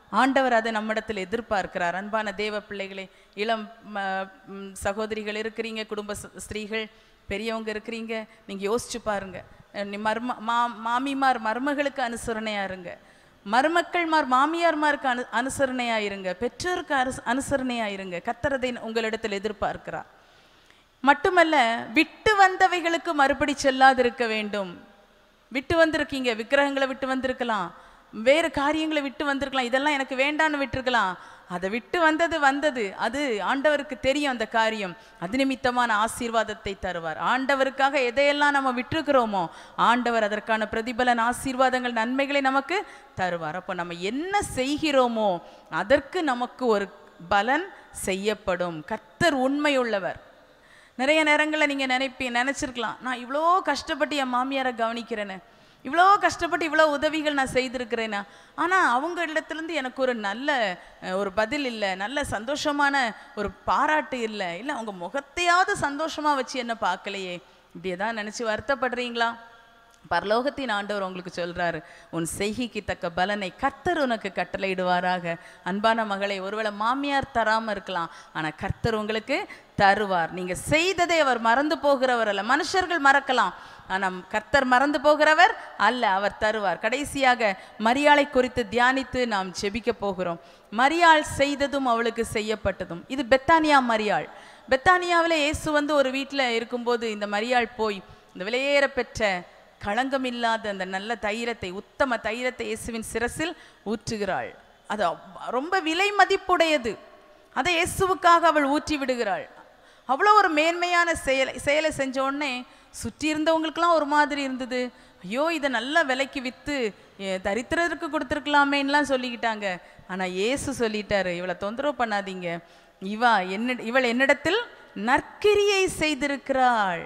ஆண்டவர் அதை நம்மிடத்தில் எதிர்பார்க்கிறார் அன்பான தேவ பிள்ளைகளே இளம் ம, ம், சகோதரிகள் இருக்கிறீங்க குடும்ப ச- ஸ்திரீகள் பெரியவங்க இருக்கிறீங்க நீங்க யோசிச்சு பாருங்க அஹ் நீ மர்ம மா மாமிமார் மருமகளுக்கு அனுசரணையா இருங்க மருமக்கள்மார் மாமியார்மாருக்கு அனு அனுசரணையா இருங்க பெற்றோருக்கு அனுச அனுசரணையா இருங்க கத்தரதை உங்களிடத்தில் எதிர்பார்க்கிறார் மட்டுமல்ல விட்டு வந்தவைகளுக்கு மறுபடி செல்லாதிருக்க வேண்டும் விட்டு வந்திருக்கீங்க விக்கிரகங்களை விட்டு வந்திருக்கலாம் வேறு காரியங்களை விட்டு வந்திருக்கலாம் இதெல்லாம் எனக்கு வேண்டான்னு விட்டுருக்கலாம் அதை விட்டு வந்தது வந்தது அது ஆண்டவருக்கு தெரியும் அந்த காரியம் அது நிமித்தமான ஆசீர்வாதத்தை தருவார் ஆண்டவருக்காக எதையெல்லாம் நம்ம விட்டுருக்கிறோமோ ஆண்டவர் அதற்கான பிரதிபலன் ஆசீர்வாதங்கள் நன்மைகளை நமக்கு தருவார் அப்போ நம்ம என்ன செய்கிறோமோ அதற்கு நமக்கு ஒரு பலன் செய்யப்படும் கர்த்தர் உண்மையுள்ளவர் நிறைய நேரங்களில் நீங்கள் நினைப்பி நினச்சிருக்கலாம் நான் இவ்வளோ கஷ்டப்பட்டு என் மாமியாரை கவனிக்கிறேன்னு இவ்வளோ கஷ்டப்பட்டு இவ்வளோ உதவிகள் நான் செய்திருக்கிறேனா ஆனால் அவங்க இடத்துலேருந்து எனக்கு ஒரு நல்ல அஹ், ஒரு பதில் இல்லை நல்ல சந்தோஷமான ஒரு பாராட்டு இல்லை இல்லை அவங்க முகத்தையாவது சந்தோஷமாக வச்சு என்ன பார்க்கலையே இப்படி ஏதாவது நினச்சி வருத்தப்படுறீங்களா பரலோகத்தின் ஆண்டவர் உங்களுக்கு சொல்றாரு உன் செய்கைக்கு தக்க பலனை கர்த்தர் உனக்கு கட்டளையிடுவாராக அன்பான மகளை ஒருவேளை மாமியார் தராம இருக்கலாம் ஆனா கர்த்தர் உங்களுக்கு தருவார் நீங்க செய்ததை அவர் மறந்து போகிறவர் அல்ல மனுஷர்கள் மறக்கலாம் ஆனா கர்த்தர் மறந்து போகிறவர் அல்ல அவர் தருவார் கடைசியாக மரியாளை குறித்து தியானித்து நாம் ஜெபிக்க போகிறோம் மரியாள் செய்ததும் அவளுக்கு செய்யப்பட்டதும் இது பெத்தானியா மரியாள் பெத்தானியாவில் இயேசு வந்து ஒரு வீட்டில் இருக்கும்போது இந்த மரியாள் போய் இந்த விலையேற பெற்ற களங்கமில்லாத அந்த நல்ல தைரத்தை உத்தம தைரத்தை இயேசுவின் சிரசில் ஊற்றுகிறாள் அது அவ்- ரொம்ப விலை மதிப்புடையது அதை இயேசுவுக்காக அவள் ஊற்றி விடுகிறாள் அவ்வளோ ஒரு மேன்மையான செயலை செயலை செஞ்ச உடனே சுற்றி இருந்தவங்களுக்கெல்லாம் ஒரு மாதிரி இருந்தது ஐயோ இதை நல்ல விலைக்கு விற்று தரித்திரருக்கு கொடுத்துருக்கலாமேன்னுலாம் சொல்லிக்கிட்டாங்க ஆனால் இயேசு சொல்லிட்டாரு இவளை தொந்தரவு பண்ணாதீங்க இவா என்ன இவள் என்னிடத்தில் நற்கிரியை செய்திருக்கிறாள்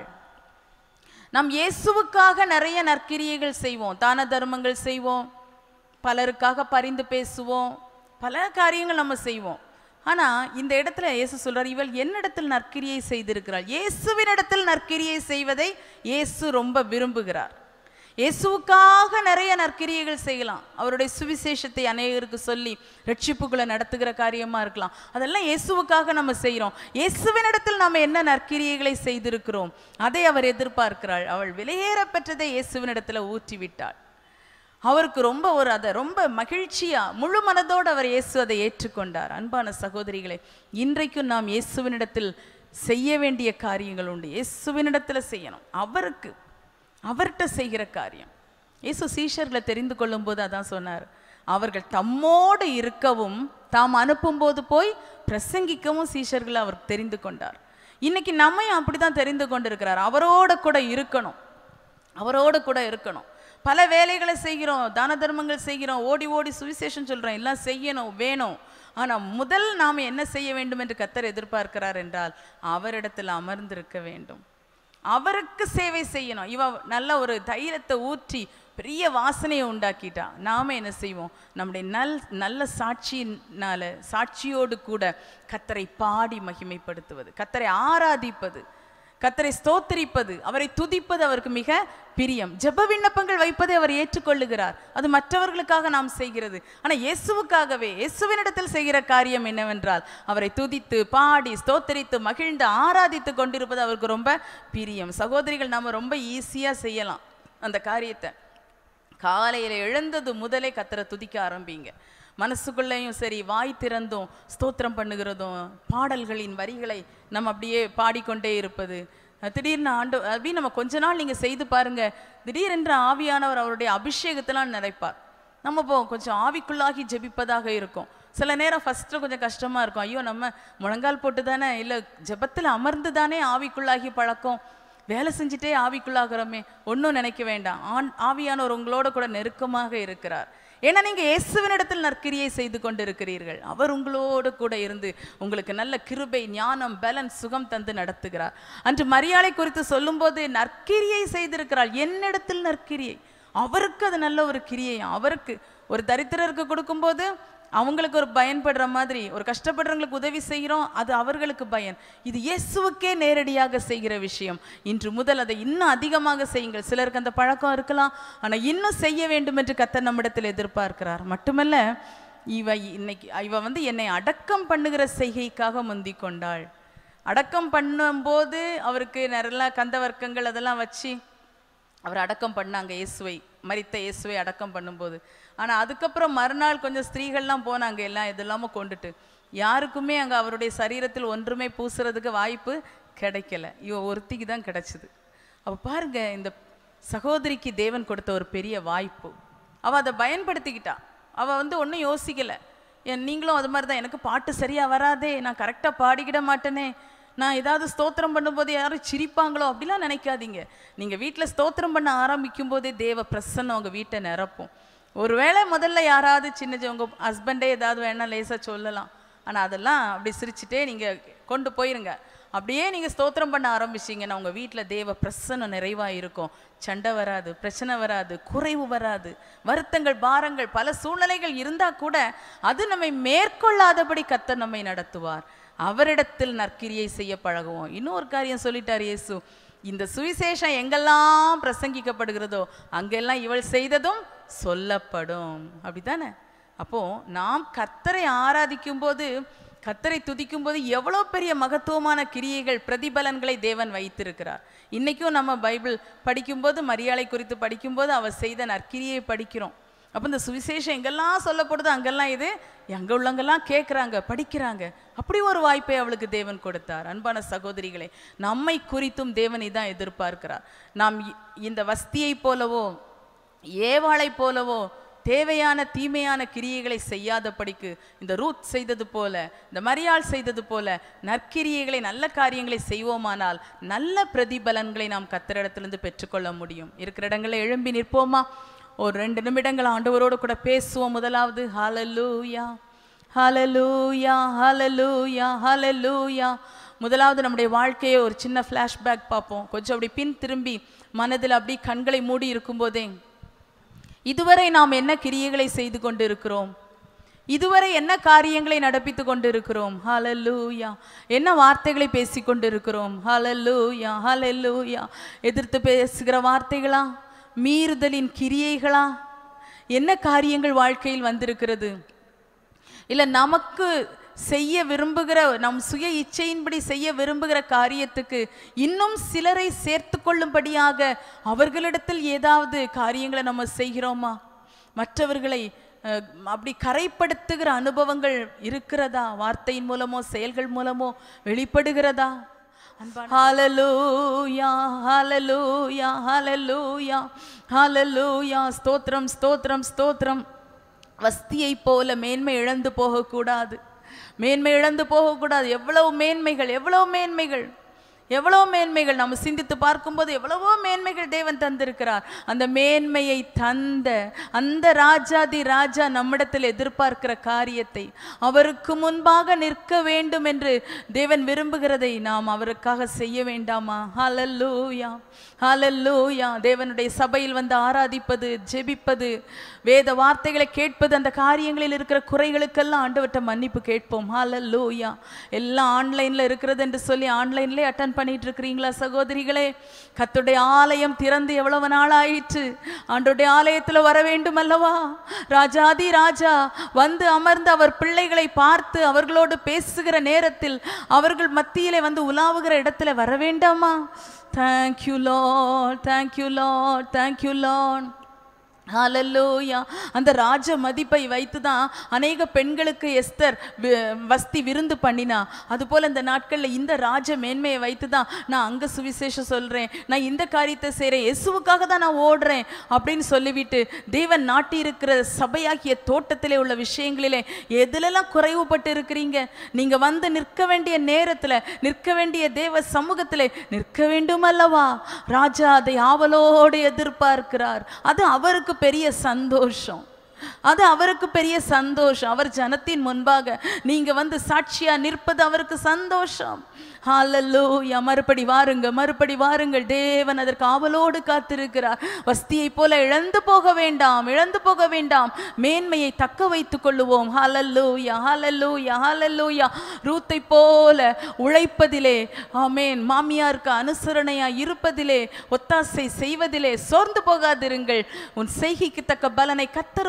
நாம் இயேசுவுக்காக நிறைய நற்கிரியைகள் செய்வோம் தான தர்மங்கள் செய்வோம் பலருக்காக பரிந்து பேசுவோம் பல காரியங்கள் நம்ம செய்வோம் ஆனா இந்த இடத்துல இயேசு சொல்றார் இவள் என்னிடத்தில் நற்கிரியை செய்திருக்கிறாள் இயேசுவினிடத்தில் நற்கிரியை செய்வதை இயேசு ரொம்ப விரும்புகிறார் இயேசுவுக்காக நிறைய நற்கிரியைகள் செய்யலாம் அவருடைய சுவிசேஷத்தை அநேகருக்கு சொல்லி ரட்சிப்புகளை நடத்துகிற காரியமா இருக்கலாம் அதெல்லாம் இயேசுவுக்காக நம்ம செய்கிறோம் இயேசுவினிடத்தில் நாம் என்ன நற்கிரியைகளை செய்திருக்கிறோம் அதை அவர் எதிர்பார்க்கிறாள் அவள் விலையேற பெற்றதை இயேசுவினிடத்தில் ஊற்றி விட்டாள் அவருக்கு ரொம்ப ஒரு அதை ரொம்ப மகிழ்ச்சியா முழு மனதோடு அவர் இயேசு அதை ஏற்றுக்கொண்டார் அன்பான சகோதரிகளே இன்றைக்கும் நாம் இயேசுவினிடத்தில் செய்ய வேண்டிய காரியங்கள் உண்டு இயேசுவினிடத்தில் செய்யணும் அவருக்கு அவர்கிட்ட செய்கிற காரியம் இயேசு சீஷர்களை தெரிந்து கொள்ளும்போது அதான் சொன்னார் அவர்கள் தம்மோடு இருக்கவும் தாம் அனுப்பும்போது போய் பிரசங்கிக்கவும் சீஷர்களை அவர் தெரிந்து கொண்டார் இன்னைக்கு நம்மையும் அப்படிதான் தெரிந்து கொண்டிருக்கிறார் அவரோட கூட இருக்கணும் அவரோடு கூட இருக்கணும் பல வேலைகளை செய்கிறோம் தான தர்மங்கள் செய்கிறோம் ஓடி ஓடி சுவிசேஷம் சொல்றோம் எல்லாம் செய்யணும் வேணும் ஆனா முதல் நாம் என்ன செய்ய வேண்டும் என்று கத்தர் எதிர்பார்க்கிறார் என்றால் அவரிடத்தில் அமர்ந்திருக்க வேண்டும் அவருக்கு சேவை செய்யணும் இவ நல்ல ஒரு தைரியத்தை ஊற்றி பெரிய வாசனையை உண்டாக்கிட்டா நாம என்ன செய்வோம் நம்முடைய நல் நல்ல சாட்சியினால சாட்சியோடு கூட கத்தரை பாடி மகிமைப்படுத்துவது கத்தரை ஆராதிப்பது கத்தரை ஸ்தோத்திரிப்பது அவரை துதிப்பது அவருக்கு மிக பிரியம் ஜெப விண்ணப்பங்கள் வைப்பதை அவர் ஏற்றுக்கொள்ளுகிறார் அது மற்றவர்களுக்காக நாம் செய்கிறது ஆனா இயேசுவுக்காகவே இயேசுவினிடத்தில் செய்கிற காரியம் என்னவென்றால் அவரை துதித்து பாடி ஸ்தோத்திரித்து மகிழ்ந்து ஆராதித்து கொண்டிருப்பது அவருக்கு ரொம்ப பிரியம் சகோதரிகள் நாம ரொம்ப ஈஸியா செய்யலாம் அந்த காரியத்தை காலையில எழுந்தது முதலே கத்தரை துதிக்க ஆரம்பிங்க மனசுக்குள்ளேயும் சரி வாய் திறந்தும் ஸ்தோத்திரம் பண்ணுகிறதும் பாடல்களின் வரிகளை நம்ம அப்படியே பாடிக்கொண்டே இருப்பது அஹ் திடீர்னு ஆண்டு அப்படி நம்ம கொஞ்ச நாள் நீங்க செய்து பாருங்க திடீரென்று ஆவியானவர் அவருடைய அபிஷேகத்தெல்லாம் நிறைப்பார் நம்ம போ கொஞ்சம் ஆவிக்குள்ளாகி ஜெபிப்பதாக இருக்கும் சில நேரம் ஃபஸ்ட்டு கொஞ்சம் கஷ்டமா இருக்கும் ஐயோ நம்ம முழங்கால் போட்டு தானே இல்லை ஜெபத்தில் அமர்ந்து தானே ஆவிக்குள்ளாகி பழக்கம் வேலை செஞ்சுட்டே ஆவிக்குள்ளாகிறோமே ஒன்றும் நினைக்க வேண்டாம் ஆண் ஆவியானவர் உங்களோட கூட நெருக்கமாக இருக்கிறார் ஏன்னா நீங்க இயேசுவினிடத்தில் நற்கிரியை செய்து கொண்டிருக்கிறீர்கள் அவர் உங்களோடு கூட இருந்து உங்களுக்கு நல்ல கிருபை ஞானம் பலன் சுகம் தந்து நடத்துகிறார் அன்று மரியாதை குறித்து சொல்லும்போது நற்கிரியை செய்திருக்கிறாள் என்னிடத்தில் நற்கிரியை அவருக்கு அது நல்ல ஒரு கிரியை அவருக்கு ஒரு தரித்திரருக்கு கொடுக்கும்போது அவங்களுக்கு ஒரு பயன்படுற மாதிரி ஒரு கஷ்டப்படுறவங்களுக்கு உதவி செய்கிறோம் அது அவர்களுக்கு பயன் இது இயேசுவுக்கே நேரடியாக செய்கிற விஷயம் இன்று முதல் அதை இன்னும் அதிகமாக செய்யுங்கள் சிலருக்கு அந்த பழக்கம் இருக்கலாம் ஆனால் இன்னும் செய்ய வேண்டும் என்று கத்தர் நம்மிடத்தில் எதிர்பார்க்கிறார் மட்டுமல்ல இவ இன்னைக்கு இவ வந்து என்னை அடக்கம் பண்ணுகிற செய்கைக்காக முந்திக் கொண்டாள் அடக்கம் பண்ணும்போது அவருக்கு நிறைய கந்தவர்க்கங்கள் அதெல்லாம் வச்சு அவர் அடக்கம் பண்ணாங்க இயேசுவை மரித்த இயேசுவை அடக்கம் பண்ணும்போது ஆனா அதுக்கப்புறம் மறுநாள் கொஞ்சம் ஸ்திரீகள்லாம் போனாங்க எல்லாம் இது இல்லாம கொண்டுட்டு யாருக்குமே அங்க அவருடைய சரீரத்தில் ஒன்றுமே பூசுறதுக்கு வாய்ப்பு கிடைக்கல இவ ஒருத்திக்கு தான் கிடைச்சது அப்ப பாருங்க இந்த சகோதரிக்கு தேவன் கொடுத்த ஒரு பெரிய வாய்ப்பு அவ அதை பயன்படுத்திக்கிட்டா அவ வந்து ஒன்றும் யோசிக்கல என் நீங்களும் அது மாதிரி தான் எனக்கு பாட்டு சரியா வராதே நான் கரெக்டாக பாடிக்கிட மாட்டேனே நான் ஏதாவது ஸ்தோத்திரம் பண்ணும்போது யாரும் சிரிப்பாங்களோ அப்படிலாம் நினைக்காதீங்க நீங்க வீட்டில் ஸ்தோத்திரம் பண்ண ஆரம்பிக்கும் போதே தேவ பிரசன்னம் உங்க வீட்டை நிரப்பும் ஒருவேளை முதல்ல யாராவது சின்ன உங்க ஹஸ்பண்டே ஏதாவது வேணா லேசா சொல்லலாம் ஆனா அதெல்லாம் அப்படி சிரிச்சுட்டே நீங்க கொண்டு போயிருங்க அப்படியே நீங்க ஸ்தோத்திரம் பண்ண ஆரம்பிச்சீங்கன்னா உங்க வீட்டில் தேவ பிரசன்னம் நிறைவா இருக்கும் சண்டை வராது பிரச்சனை வராது குறைவு வராது வருத்தங்கள் பாரங்கள் பல சூழ்நிலைகள் இருந்தா கூட அது நம்மை மேற்கொள்ளாதபடி கத்தர் நம்மை நடத்துவார் அவரிடத்தில் நற்கிரியை செய்ய பழகுவோம் இன்னொரு காரியம் சொல்லிட்டார் இயேசு இந்த சுவிசேஷம் எங்கெல்லாம் பிரசங்கிக்கப்படுகிறதோ அங்கெல்லாம் இவள் செய்ததும் சொல்லப்படும் அப்படிதானே அப்போ நாம் கத்தரை ஆராதிக்கும் போது கத்தரை துதிக்கும் போது எவ்வளோ பெரிய மகத்துவமான கிரியைகள் பிரதிபலன்களை தேவன் வைத்திருக்கிறார் இன்னைக்கும் நம்ம பைபிள் படிக்கும்போது மரியாதை குறித்து படிக்கும்போது அவர் செய்த நற்கிரியை படிக்கிறோம் அப்போ இந்த சுவிசேஷம் எங்கெல்லாம் சொல்லப்படுதோ அங்கெல்லாம் இது எங்க உள்ளவங்கெல்லாம் கேட்குறாங்க படிக்கிறாங்க அப்படி ஒரு வாய்ப்பை அவளுக்கு தேவன் கொடுத்தார் அன்பான சகோதரிகளே நம்மை குறித்தும் தேவனை தான் எதிர்பார்க்கிறார் நாம் இ- இந்த வஸ்தியை போலவோ ஏவாளை போலவோ தேவையான தீமையான கிரியைகளை செய்யாதபடிக்கு இந்த ரூத் செய்தது போல இந்த மரியாள் செய்தது போல நற்கிரியைகளை நல்ல காரியங்களை செய்வோமானால் நல்ல பிரதிபலன்களை நாம் கத்தரிடத்திலிருந்து பெற்றுக்கொள்ள முடியும் இருக்கிற இடங்களில் எழும்பி நிற்போமா ஒரு ரெண்டு நிமிடங்கள் ஆண்டவரோடு கூட பேசுவோம் முதலாவது ஹalleluya ஹalleluya ஹalleluya ஹalleluya முதலாவது நம்முடைய வாழ்க்கையை ஒரு சின்ன ஃப்ளாஷ்பேக் பார்ப்போம் கொஞ்சம் அப்படி பின் திரும்பி மனதில் அப்படி கண்களை மூடி இருக்கும்போதே இதுவரை நாம் என்ன கிரியைகளை செய்து கொண்டு இருக்கிறோம் இதுவரை என்ன காரியங்களை நடப்பித்து கொண்டு இருக்கிறோம் ஹalleluya என்ன வார்த்தைகளை பேசிக் கொண்டு இருக்கிறோம் ஹalleluya ஹalleluya எதிர்த்து பேசுகிற வார்த்தைகளா மீறுதலின் கிரியைகளா என்ன காரியங்கள் வாழ்க்கையில் வந்திருக்கிறது இல்ல நமக்கு செய்ய விரும்புகிற நம் சுய இச்சையின்படி செய்ய விரும்புகிற காரியத்துக்கு இன்னும் சிலரை சேர்த்து கொள்ளும்படியாக அவர்களிடத்தில் ஏதாவது காரியங்களை நம்ம செய்கிறோமா மற்றவர்களை அஹ், அப்படி கரைப்படுத்துகிற அனுபவங்கள் இருக்கிறதா வார்த்தையின் மூலமோ செயல்கள் மூலமோ வெளிப்படுகிறதா ஹalleluya ஹalleluya ஹalleluya ஹalleluya ஸ்தோத்திரம் ஸ்தோத்திரம் ஸ்தோத்திரம் வஸ்தியை போல மேன்மை இழந்து போகக்கூடாது மேன்மை இழந்து போகக்கூடாது எவ்வளவு மேன்மைகள் எவ்வளவு மேன்மைகள் எவ்வளவு மேன்மைகள் நம்ம சிந்தித்து பார்க்கும்போது எவ்வளவோ மேன்மைகள் தேவன் தந்திருக்கிறார் அந்த மேன்மையை தந்த அந்த ராஜாதி ராஜா நம்மிடத்தில் எதிர்பார்க்கிற காரியத்தை அவருக்கு முன்பாக நிற்க வேண்டும் என்று தேவன் விரும்புகிறதை நாம் அவருக்காக செய்ய வேண்டாமா ஹalleluya ஹalleluya தேவனுடைய சபையில் வந்து ஆராதிப்பது ஜெபிப்பது வேத வார்த்தைகளை கேட்பது அந்த காரியங்களில் இருக்கிற குறைகளுக்கெல்லாம் ஆண்டவர்ட்ட மன்னிப்பு கேட்போம் ஹalleluya எல்லாம் ஆன்லைன்ல இருக்கிறது என்று சொல்லி ஆன்லைன்லயே அட்டன் பண்ணிட்டு இருக்கிறீங்களா சகோதரிகளே கத்துடைய ஆலயம் திறந்து எவ்வளவு நாள் ஆயிற்று ஆண்டோடைய ஆலயத்துல வர வேண்டும் அல்லவா ராஜாதி ராஜா வந்து அமர்ந்து அவர் பிள்ளைகளை பார்த்து அவர்களோடு பேசுகிற நேரத்தில் அவர்கள் மத்தியிலே வந்து உலாவுகிற இடத்துல வர வேண்டாமா thank you lord thank you lord thank you lord ஹalleluya அந்த ராஜ மதிப்பை வைத்து தான் அநேக பெண்களுக்கு எஸ்தர் வி- வஸ்தி விருந்து பண்ணினா அதுபோல இந்த நாட்களில் இந்த ராஜ மேன்மையை வைத்து தான் நான் அங்க சுவிசேஷம் சொல்றேன் நான் இந்த காரியத்தை செய்றேன் இயேசுவுக்காக தான் நான் ஓடுறேன் அப்படின்னு சொல்லிவிட்டு தேவன் நாட்டி இருக்கிற சபையாகிய தோட்டத்திலே உள்ள விஷயங்களிலே எதுலெல்லாம் குறைவுபட்டு இருக்கிறீங்க நீங்க வந்து நிற்க வேண்டிய நேரத்துல நிற்க வேண்டிய தேவ சமூகத்திலே நிற்க வேண்டும் அல்லவா ராஜா அதை ஆவலோடு எதிர்பார்க்கிறார் அது அவருக்கு பெரிய சந்தோஷம் அது அவருக்கு பெரிய சந்தோஷம் அவர் ஜனத்தின் முன்பாக நீங்க வந்து சாட்சியா நிற்பது அவருக்கு சந்தோஷம் ஹalleluya மறுபடி வாருங்க மறுபடி வாருங்கள் தேவன் அதற்கு ஆவலோடு காத்திருக்கிறார் வஸ்தியை போல இழந்து போக வேண்டாம் இழந்து போக வேண்டாம் மேன்மையை தக்க வைத்துக் கொள்ளுவோம் ஹalleluya ஹalleluya ஹalleluya ரூத்தை போல உழைப்பதிலே ஆமென் மாமியாருக்கு அனுசரணையா இருப்பதிலே ஒத்தாசை செய்வதிலே சோர்ந்து போகாதிருங்கள் உன் செய்கைக்கு தக்க பலனை கத்தர் உனக்கு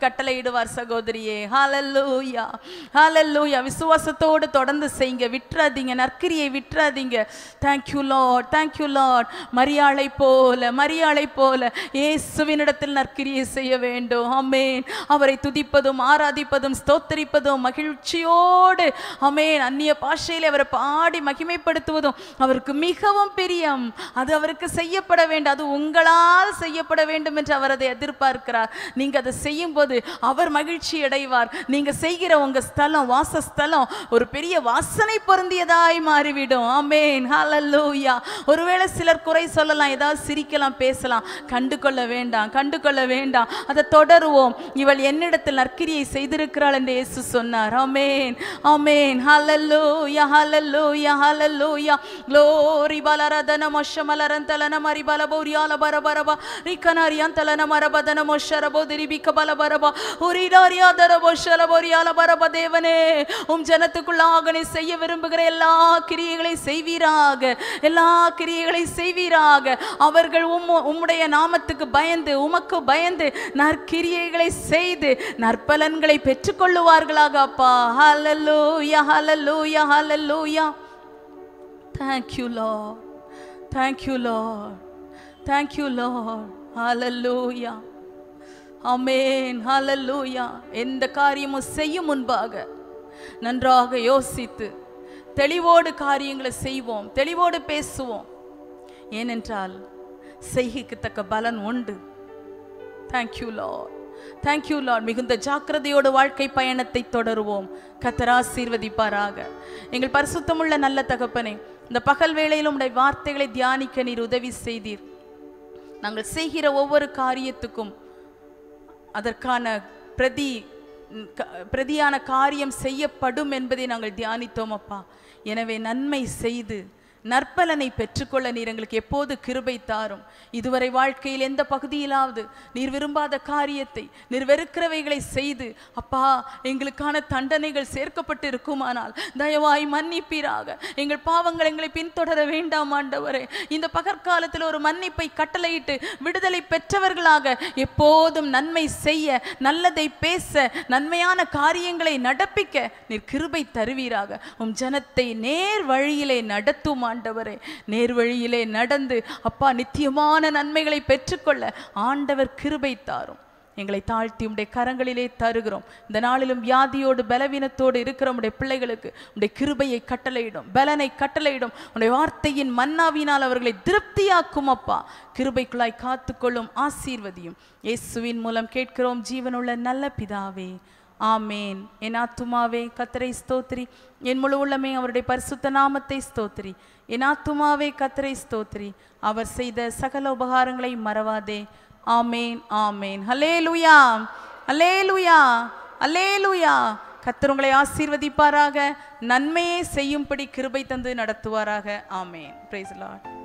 கட்டளையிடுவார் சகோதரியே ஹalleluya ஹalleluya விசுவாசத்தோடு தொடர்ந்து செய்யுங்க விட்டுறாதீங்க நற்கிரியை விட்டுறாதீங்க thank you lord thank you lord மரியாளை போல மரியாளை போல இயேசுவினிடத்தில் நற்கிரியை செய்ய வேண்டும் ஆமென் அவரை துதிப்பதும் ஆராதிப்பதும் ஸ்தோத்தரிப்பதும் மகிழ்ச்சியோடு ஆமென் அந்நிய பாஷையில் அவரை பாடி மகிமைப்படுத்துவதும் அவருக்கு மிகவும் பிரியம் அது அவருக்கு செய்யப்பட வேண்டும் அது உங்களால் செய்யப்பட வேண்டும் என்று அவர் அதை எதிர்பார்க்கிறார் நீங்க அதை செய்யும் போது அவர் மகிழ்ச்சி அடைவார் நீங்க செய்கிற உங்க ஸ்தலம் வாசஸ்தலம் ஒரு பெரிய வாசனை பொருந்தியதாய் மாறிவிடும் ஆமென் ஹalleluya ஒருவேளை சிலர் குறை சொல்லலாம் ஏதாவது சிரிக்கலாம் பேசலாம் கண்டு கொள்ள வேண்டாம் கண்டு கொள்ள வேண்டாம் அதை தொடருவோம் இவள் என்னிடத்தில் நற்கிரியை செய்திருக்கிறாள் என்று இயேசு சொன்னார் ஆமென் ஆமென் ஹalleluya ஹalleluya ஹalleluya glory பலரதன மொஷமலரந்தலன மரிபல பௌரியால பரபரபா ரிக்கனாரியாந்தலன மரபதன மொஷரபோ திரிபிக்க பலபரபா உரிடாரியாதர மொஷர பொரியால பரப தேவனே உம் ஜனத்துக்குள்ளாக நீ செய்ய விரும்புகிற எல்லா கிரியைகளை செய்வீராக எல்லா கிரியைகளை செய்வீராக அவர்கள் உம் உம்முடைய நாமத்துக்கு பயந்து உமக்கு பயந்து நற்கிரியைகளை செய்து நற்பலன்களை பெற்றுக்கொள்ளுவார்களாக அப்பா ஹalleluya ஹalleluya ஹalleluya Thank you, Lord. Thank you, Lord. Thank you, Lord. Hallelujah. Amen. Hallelujah. எந்த காரியமும் செய்யும் முன்பாக நன்றாக யோசித்து தெளிவோடு காரியங்களை செய்வோம் தெளிவோடு பேசுவோம் ஏனென்றால் செய்கைக்கு தக்க பலன் உண்டு தேங்க்யூ லார்ட் தேங்க்யூ லார்ட் மிகுந்த ஜாக்கிரதையோடு வாழ்க்கை பயணத்தை தொடருவோம் கத்தர் ஆசீர்வதிப்பாராக எங்கள் பரிசுத்தமுள்ள நல்ல தகப்பனே இந்த பகல் வேளையில் உடைய வார்த்தைகளை தியானிக்க நீர் உதவி செய்தீர் நாங்கள் செய்கிற ஒவ்வொரு காரியத்துக்கும் அதற்கான பிரதி ம், க- பிரதியான காரியம் செய்யப்படும் என்பதை நாங்கள் தியானித்தோம் அப்பா எனவே நன்மை செய்து நற்பலனை பெற்றுக்கொள்ள நீர் எங்களுக்கு எப்போது கிருபை தாரும் இதுவரை வாழ்க்கையில் எந்த பகுதியிலாவது நீர் விரும்பாத காரியத்தை நீர் வெறுக்கிறவைகளை செய்து அப்பா எங்களுக்கான தண்டனைகள் சேர்க்கப்பட்டு இருக்குமானால் தயவாய் மன்னிப்பீராக எங்கள் பாவங்கள் எங்களை பின்தொடர வேண்டாம் ஆண்டவரே இந்த பகற்காலத்தில் ஒரு மன்னிப்பை கட்டளையிட்டு விடுதலை பெற்றவர்களாக எப்போதும் நன்மை செய்ய நல்லதை பேச நன்மையான காரியங்களை நடப்பிக்க நீர் கிருபை தருவீராக உம் ஜனத்தை நேர் வழியிலே நடத்தும் ஆண்டவரே நேர் வழியிலே நடந்து அப்பா நித்தியமான நன்மைகளை பெற்றுக்கொள்ள ஆண்டவர் கிருபை தாரும் எங்களை தாழ்த்தி உம்முடைய கரங்களிலே தருகிறோம் இந்த நாளிலும் வியாதியோடு பலவீனத்தோடு இருக்கிற உம்முடைய பிள்ளைகளுக்கு உம்முடைய கிருபையை கட்டளையிடும் பலனை கட்டளையிடும் உம்முடைய வார்த்தையின் மன்னாவினால் அவர்களை திருப்தியாக்கும் அப்பா கிருபைக்குள்ளாய் காத்துக்கொள்ளும் ஆசீர்வதியும் இயேசுவின் மூலம் கேட்கிறோம் ஜீவனுள்ள நல்ல பிதாவே ஆமேன் என் ஆத்துமாவே கத்தரை ஸ்தோத்திரி என் முழு உள்ளமே அவருடைய பரிசுத்த நாமத்தை ஸ்தோத்திரி என் ஆத்துமாவே கத்தரை ஸ்தோத்திரி அவர் செய்த சகல உபகாரங்களை மறவாதே ஆமேன் ஆமேன் ஹல்லேலூயா ஹல்லேலூயா ஹல்லேலூயா கத்தர் உங்களை ஆசீர்வதிப்பாராக நன்மையே செய்யும்படி கிருபை தந்து நடத்துவாராக ஆமேன் பிரைஸ் லார்ட்